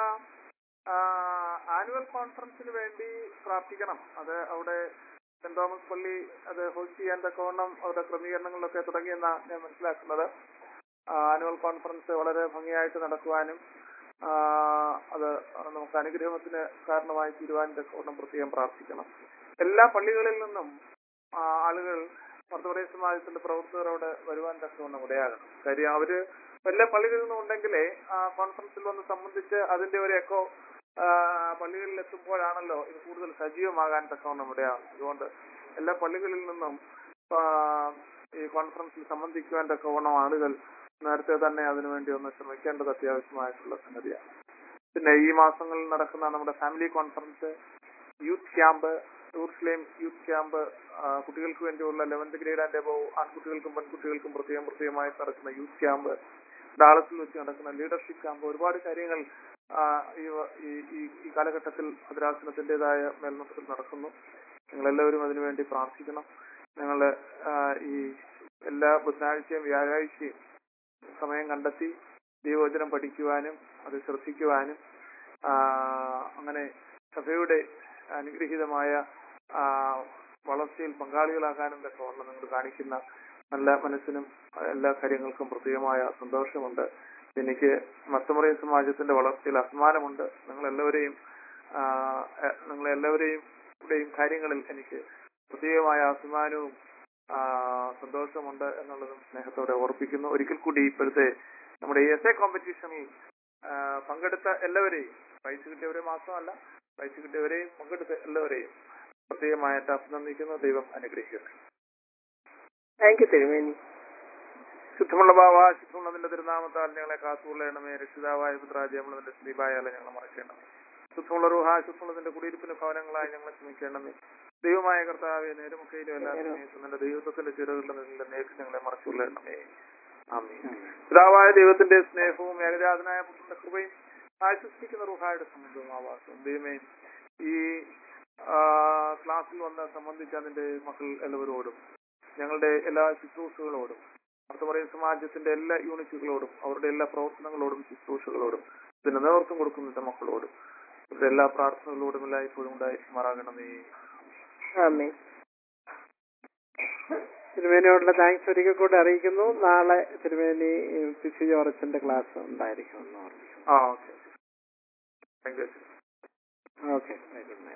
ആനുവൽ കോൺഫറൻസിന് വേണ്ടി പ്രാർത്ഥിക്കണം അത് അവിടെ സെന്റ് തോമസ് പള്ളി അത് ഹോസ്റ്റ് ചെയ്യാൻ തക്കവണ്ണം അവരുടെ ക്രമീകരണങ്ങളിലൊക്കെ തുടങ്ങിയെന്ന ഞാൻ മനസ്സിലാക്കുന്നത് ആനുവൽ കോൺഫറൻസ് വളരെ ഭംഗിയായിട്ട് നടക്കുവാനും ആ, അത് നമുക്ക് അനുഗ്രഹത്തിന് കാരണമായി തീരുവാനും തക്കവണ്ണം പ്രത്യേകം പ്രാർത്ഥിക്കണം എല്ലാ പള്ളികളിൽ നിന്നും ആ, ആളുകൾ മർദ്ദപറയ സമാജത്തിന്റെ പ്രവർത്തകർ അവിടെ വരുവാൻ തക്കവണ്ണം ഇടയാകണം കാര്യം അവര് എല്ലാ പള്ളികളിൽ നിന്നും ഉണ്ടെങ്കിലേ ആ കോൺഫറൻസിൽ വന്ന് സംബന്ധിച്ച് അതിന്റെ ഒരു എക്കോ പള്ളികളിൽ എത്തുമ്പോഴാണല്ലോ ഇത് കൂടുതൽ സജീവമാകാൻ തക്കവണ്ണം ഇടയാകും അതുകൊണ്ട് എല്ലാ പള്ളികളിൽ നിന്നും ആ, ഈ കോൺഫറൻസിൽ സംബന്ധിക്കുവാൻ തക്കവണ്ണം ആളുകൾ നേരത്തെ തന്നെ അതിനുവേണ്ടി ഒന്ന് ശ്രമിക്കേണ്ടത് അത്യാവശ്യമായിട്ടുള്ള സംഗതിയാണ് പിന്നെ ഈ മാസങ്ങളിൽ നടക്കുന്ന നമ്മുടെ ഫാമിലി കോൺഫറൻസ് യൂത്ത് ക്യാമ്പ് ടൂറിസ്ലേം യൂത്ത് ക്യാമ്പ് ആ, കുട്ടികൾക്ക് വേണ്ടിയുള്ള ലെവൻത്ത് ഗ്രേഡ് ആൻഡ് എബോ ആൺകുട്ടികൾക്കും പെൺകുട്ടികൾക്കും പ്രത്യേകം പ്രത്യേകമായി നടക്കുന്ന യൂത്ത് ക്യാമ്പ് ഡാളത്തിൽ വെച്ച് നടക്കുന്ന ലീഡർഷിപ്പ് ക്യാമ്പ് ഒരുപാട് കാര്യങ്ങൾ ആ, ഈ വ- ഈ- ഈ- ഈ കാലഘട്ടത്തിൽ ഭദ്രാസനത്തിൻ്റെതായ മേൽനോട്ടത്തിൽ നടക്കുന്നു നിങ്ങളെല്ലാവരും അതിനുവേണ്ടി പ്രാർത്ഥിക്കണം ഞങ്ങൾ ഈ എല്ലാ ബുധനാഴ്ചയും വ്യാഴാഴ്ചയും സമയം കണ്ടെത്തി ദൈവവചനം പഠിക്കുവാനും അത് ശ്രദ്ധിക്കുവാനും ആ, അങ്ങനെ സഭയുടെ അനുഗ്രഹീതമായ ആ, വളർച്ചയിൽ പങ്കാളികളാകാനും തക്കവണ്ണം നിങ്ങൾ കാണിക്കുന്ന നല്ല മനസ്സിനും എല്ലാ കാര്യങ്ങൾക്കും പ്രത്യേകമായ സന്തോഷമുണ്ട് എനിക്ക് മത്തമുറിയ സമാജത്തിന്റെ വളർച്ചയിൽ അഭിമാനമുണ്ട് നിങ്ങളെല്ലാവരെയും ആ, എ- നിങ്ങളെല്ലാവരെയും യുടെയും കാര്യങ്ങളിൽ എനിക്ക് പ്രത്യേകമായ അഭിമാനവും ആ, സന്തോഷമുണ്ട് എന്നുള്ളതും സ്നേഹത്തോടെ ഓർപ്പിക്കുന്നു ഒരിക്കൽ കൂടി ഇപ്പോഴത്തെ നമ്മുടെ എസ് എ കോമ്പറ്റീഷനിൽ ആ, പങ്കെടുത്ത എല്ലാവരെയും പ്രൈസ് കിട്ടിയവരെ മാത്രമല്ല പ്രൈസ് കിട്ടിയവരെയും പങ്കെടുത്ത എല്ലാവരെയും പ്രത്യേകമായിട്ട് അഭിനന്ദിക്കുന്നു ദൈവം അനുഗ്രഹിക്കട്ടെ താങ്ക് യു തിരുവേണി ശുദ്ധമുള്ള ഭാവ ശുദ്ധമുള്ള നിന്റെ തിരുനാമത്താൽ ഞങ്ങളെ കാത്തുകൊള്ളണമേ രക്ഷിതാവായ പുത്രാജയമുള്ളതിന്റെ സ്ത്രീപായാലെ ഞങ്ങളെ മറക്കേണ്ടമേ ശുദ്ധമുള്ള റുഹ ശുദ്ധമുള്ളതിന്റെ കുടിയിരിപ്പിന് ഭവനങ്ങളായി ഞങ്ങളെ ക്ഷമിക്കണമേ ദൈവമായ കർത്താവെ നേരമൊക്കെയിലും എല്ലാ സമയത്തും നിന്റെ ദൈവത്വത്തിന്റെ ചിറകളിൽ നിന്റെ നേരിട്ട് ഞങ്ങളെ മറച്ചുകൊള്ളണമേ ആമീൻ പിതാവായ ദൈവത്തിന്റെ സ്നേഹവും ഏകജാതനായ പുത്രന്റെ കൃപയും ആശ്വസിക്കുന്ന റുഹായുടെ സമുദ്രവും ആവാസവും ദൈവമേ ഈ ആ, ക്ലാസ്സിൽ വന്ന് സംബന്ധിച്ച അതിന്റെ മക്കൾ എല്ലാവരോടും ഞങ്ങളുടെ എല്ലാ ശുശ്രൂഷകളോടും അർത്ഥപറയ സമാജത്തിന്റെ എല്ലാ യൂണിറ്റുകളോടും അവരുടെ എല്ലാ പ്രവർത്തനങ്ങളോടും ശുശ്രൂഷകളോടും ഇതിന് നേതൃത്വം കൊടുക്കുന്ന മക്കളോടും ഇവരുടെ എല്ലാ പ്രാർത്ഥനകളോടും എല്ലാം ഇപ്പോഴും ഉണ്ടായിരിക്കുമാറാകണമേ ആമേ തിരുമേനിയോടുള്ള താങ്ക്സ് ഒരിക്കൽ കൂടെ അറിയിക്കുന്നു നാളെ തിരുമേനി പിസി ജോർജന്റെ ക്ലാസ് ഉണ്ടായിരിക്കുമെന്ന് ഓർമ്മിക്കുന്നു ആ okay thank you okay good night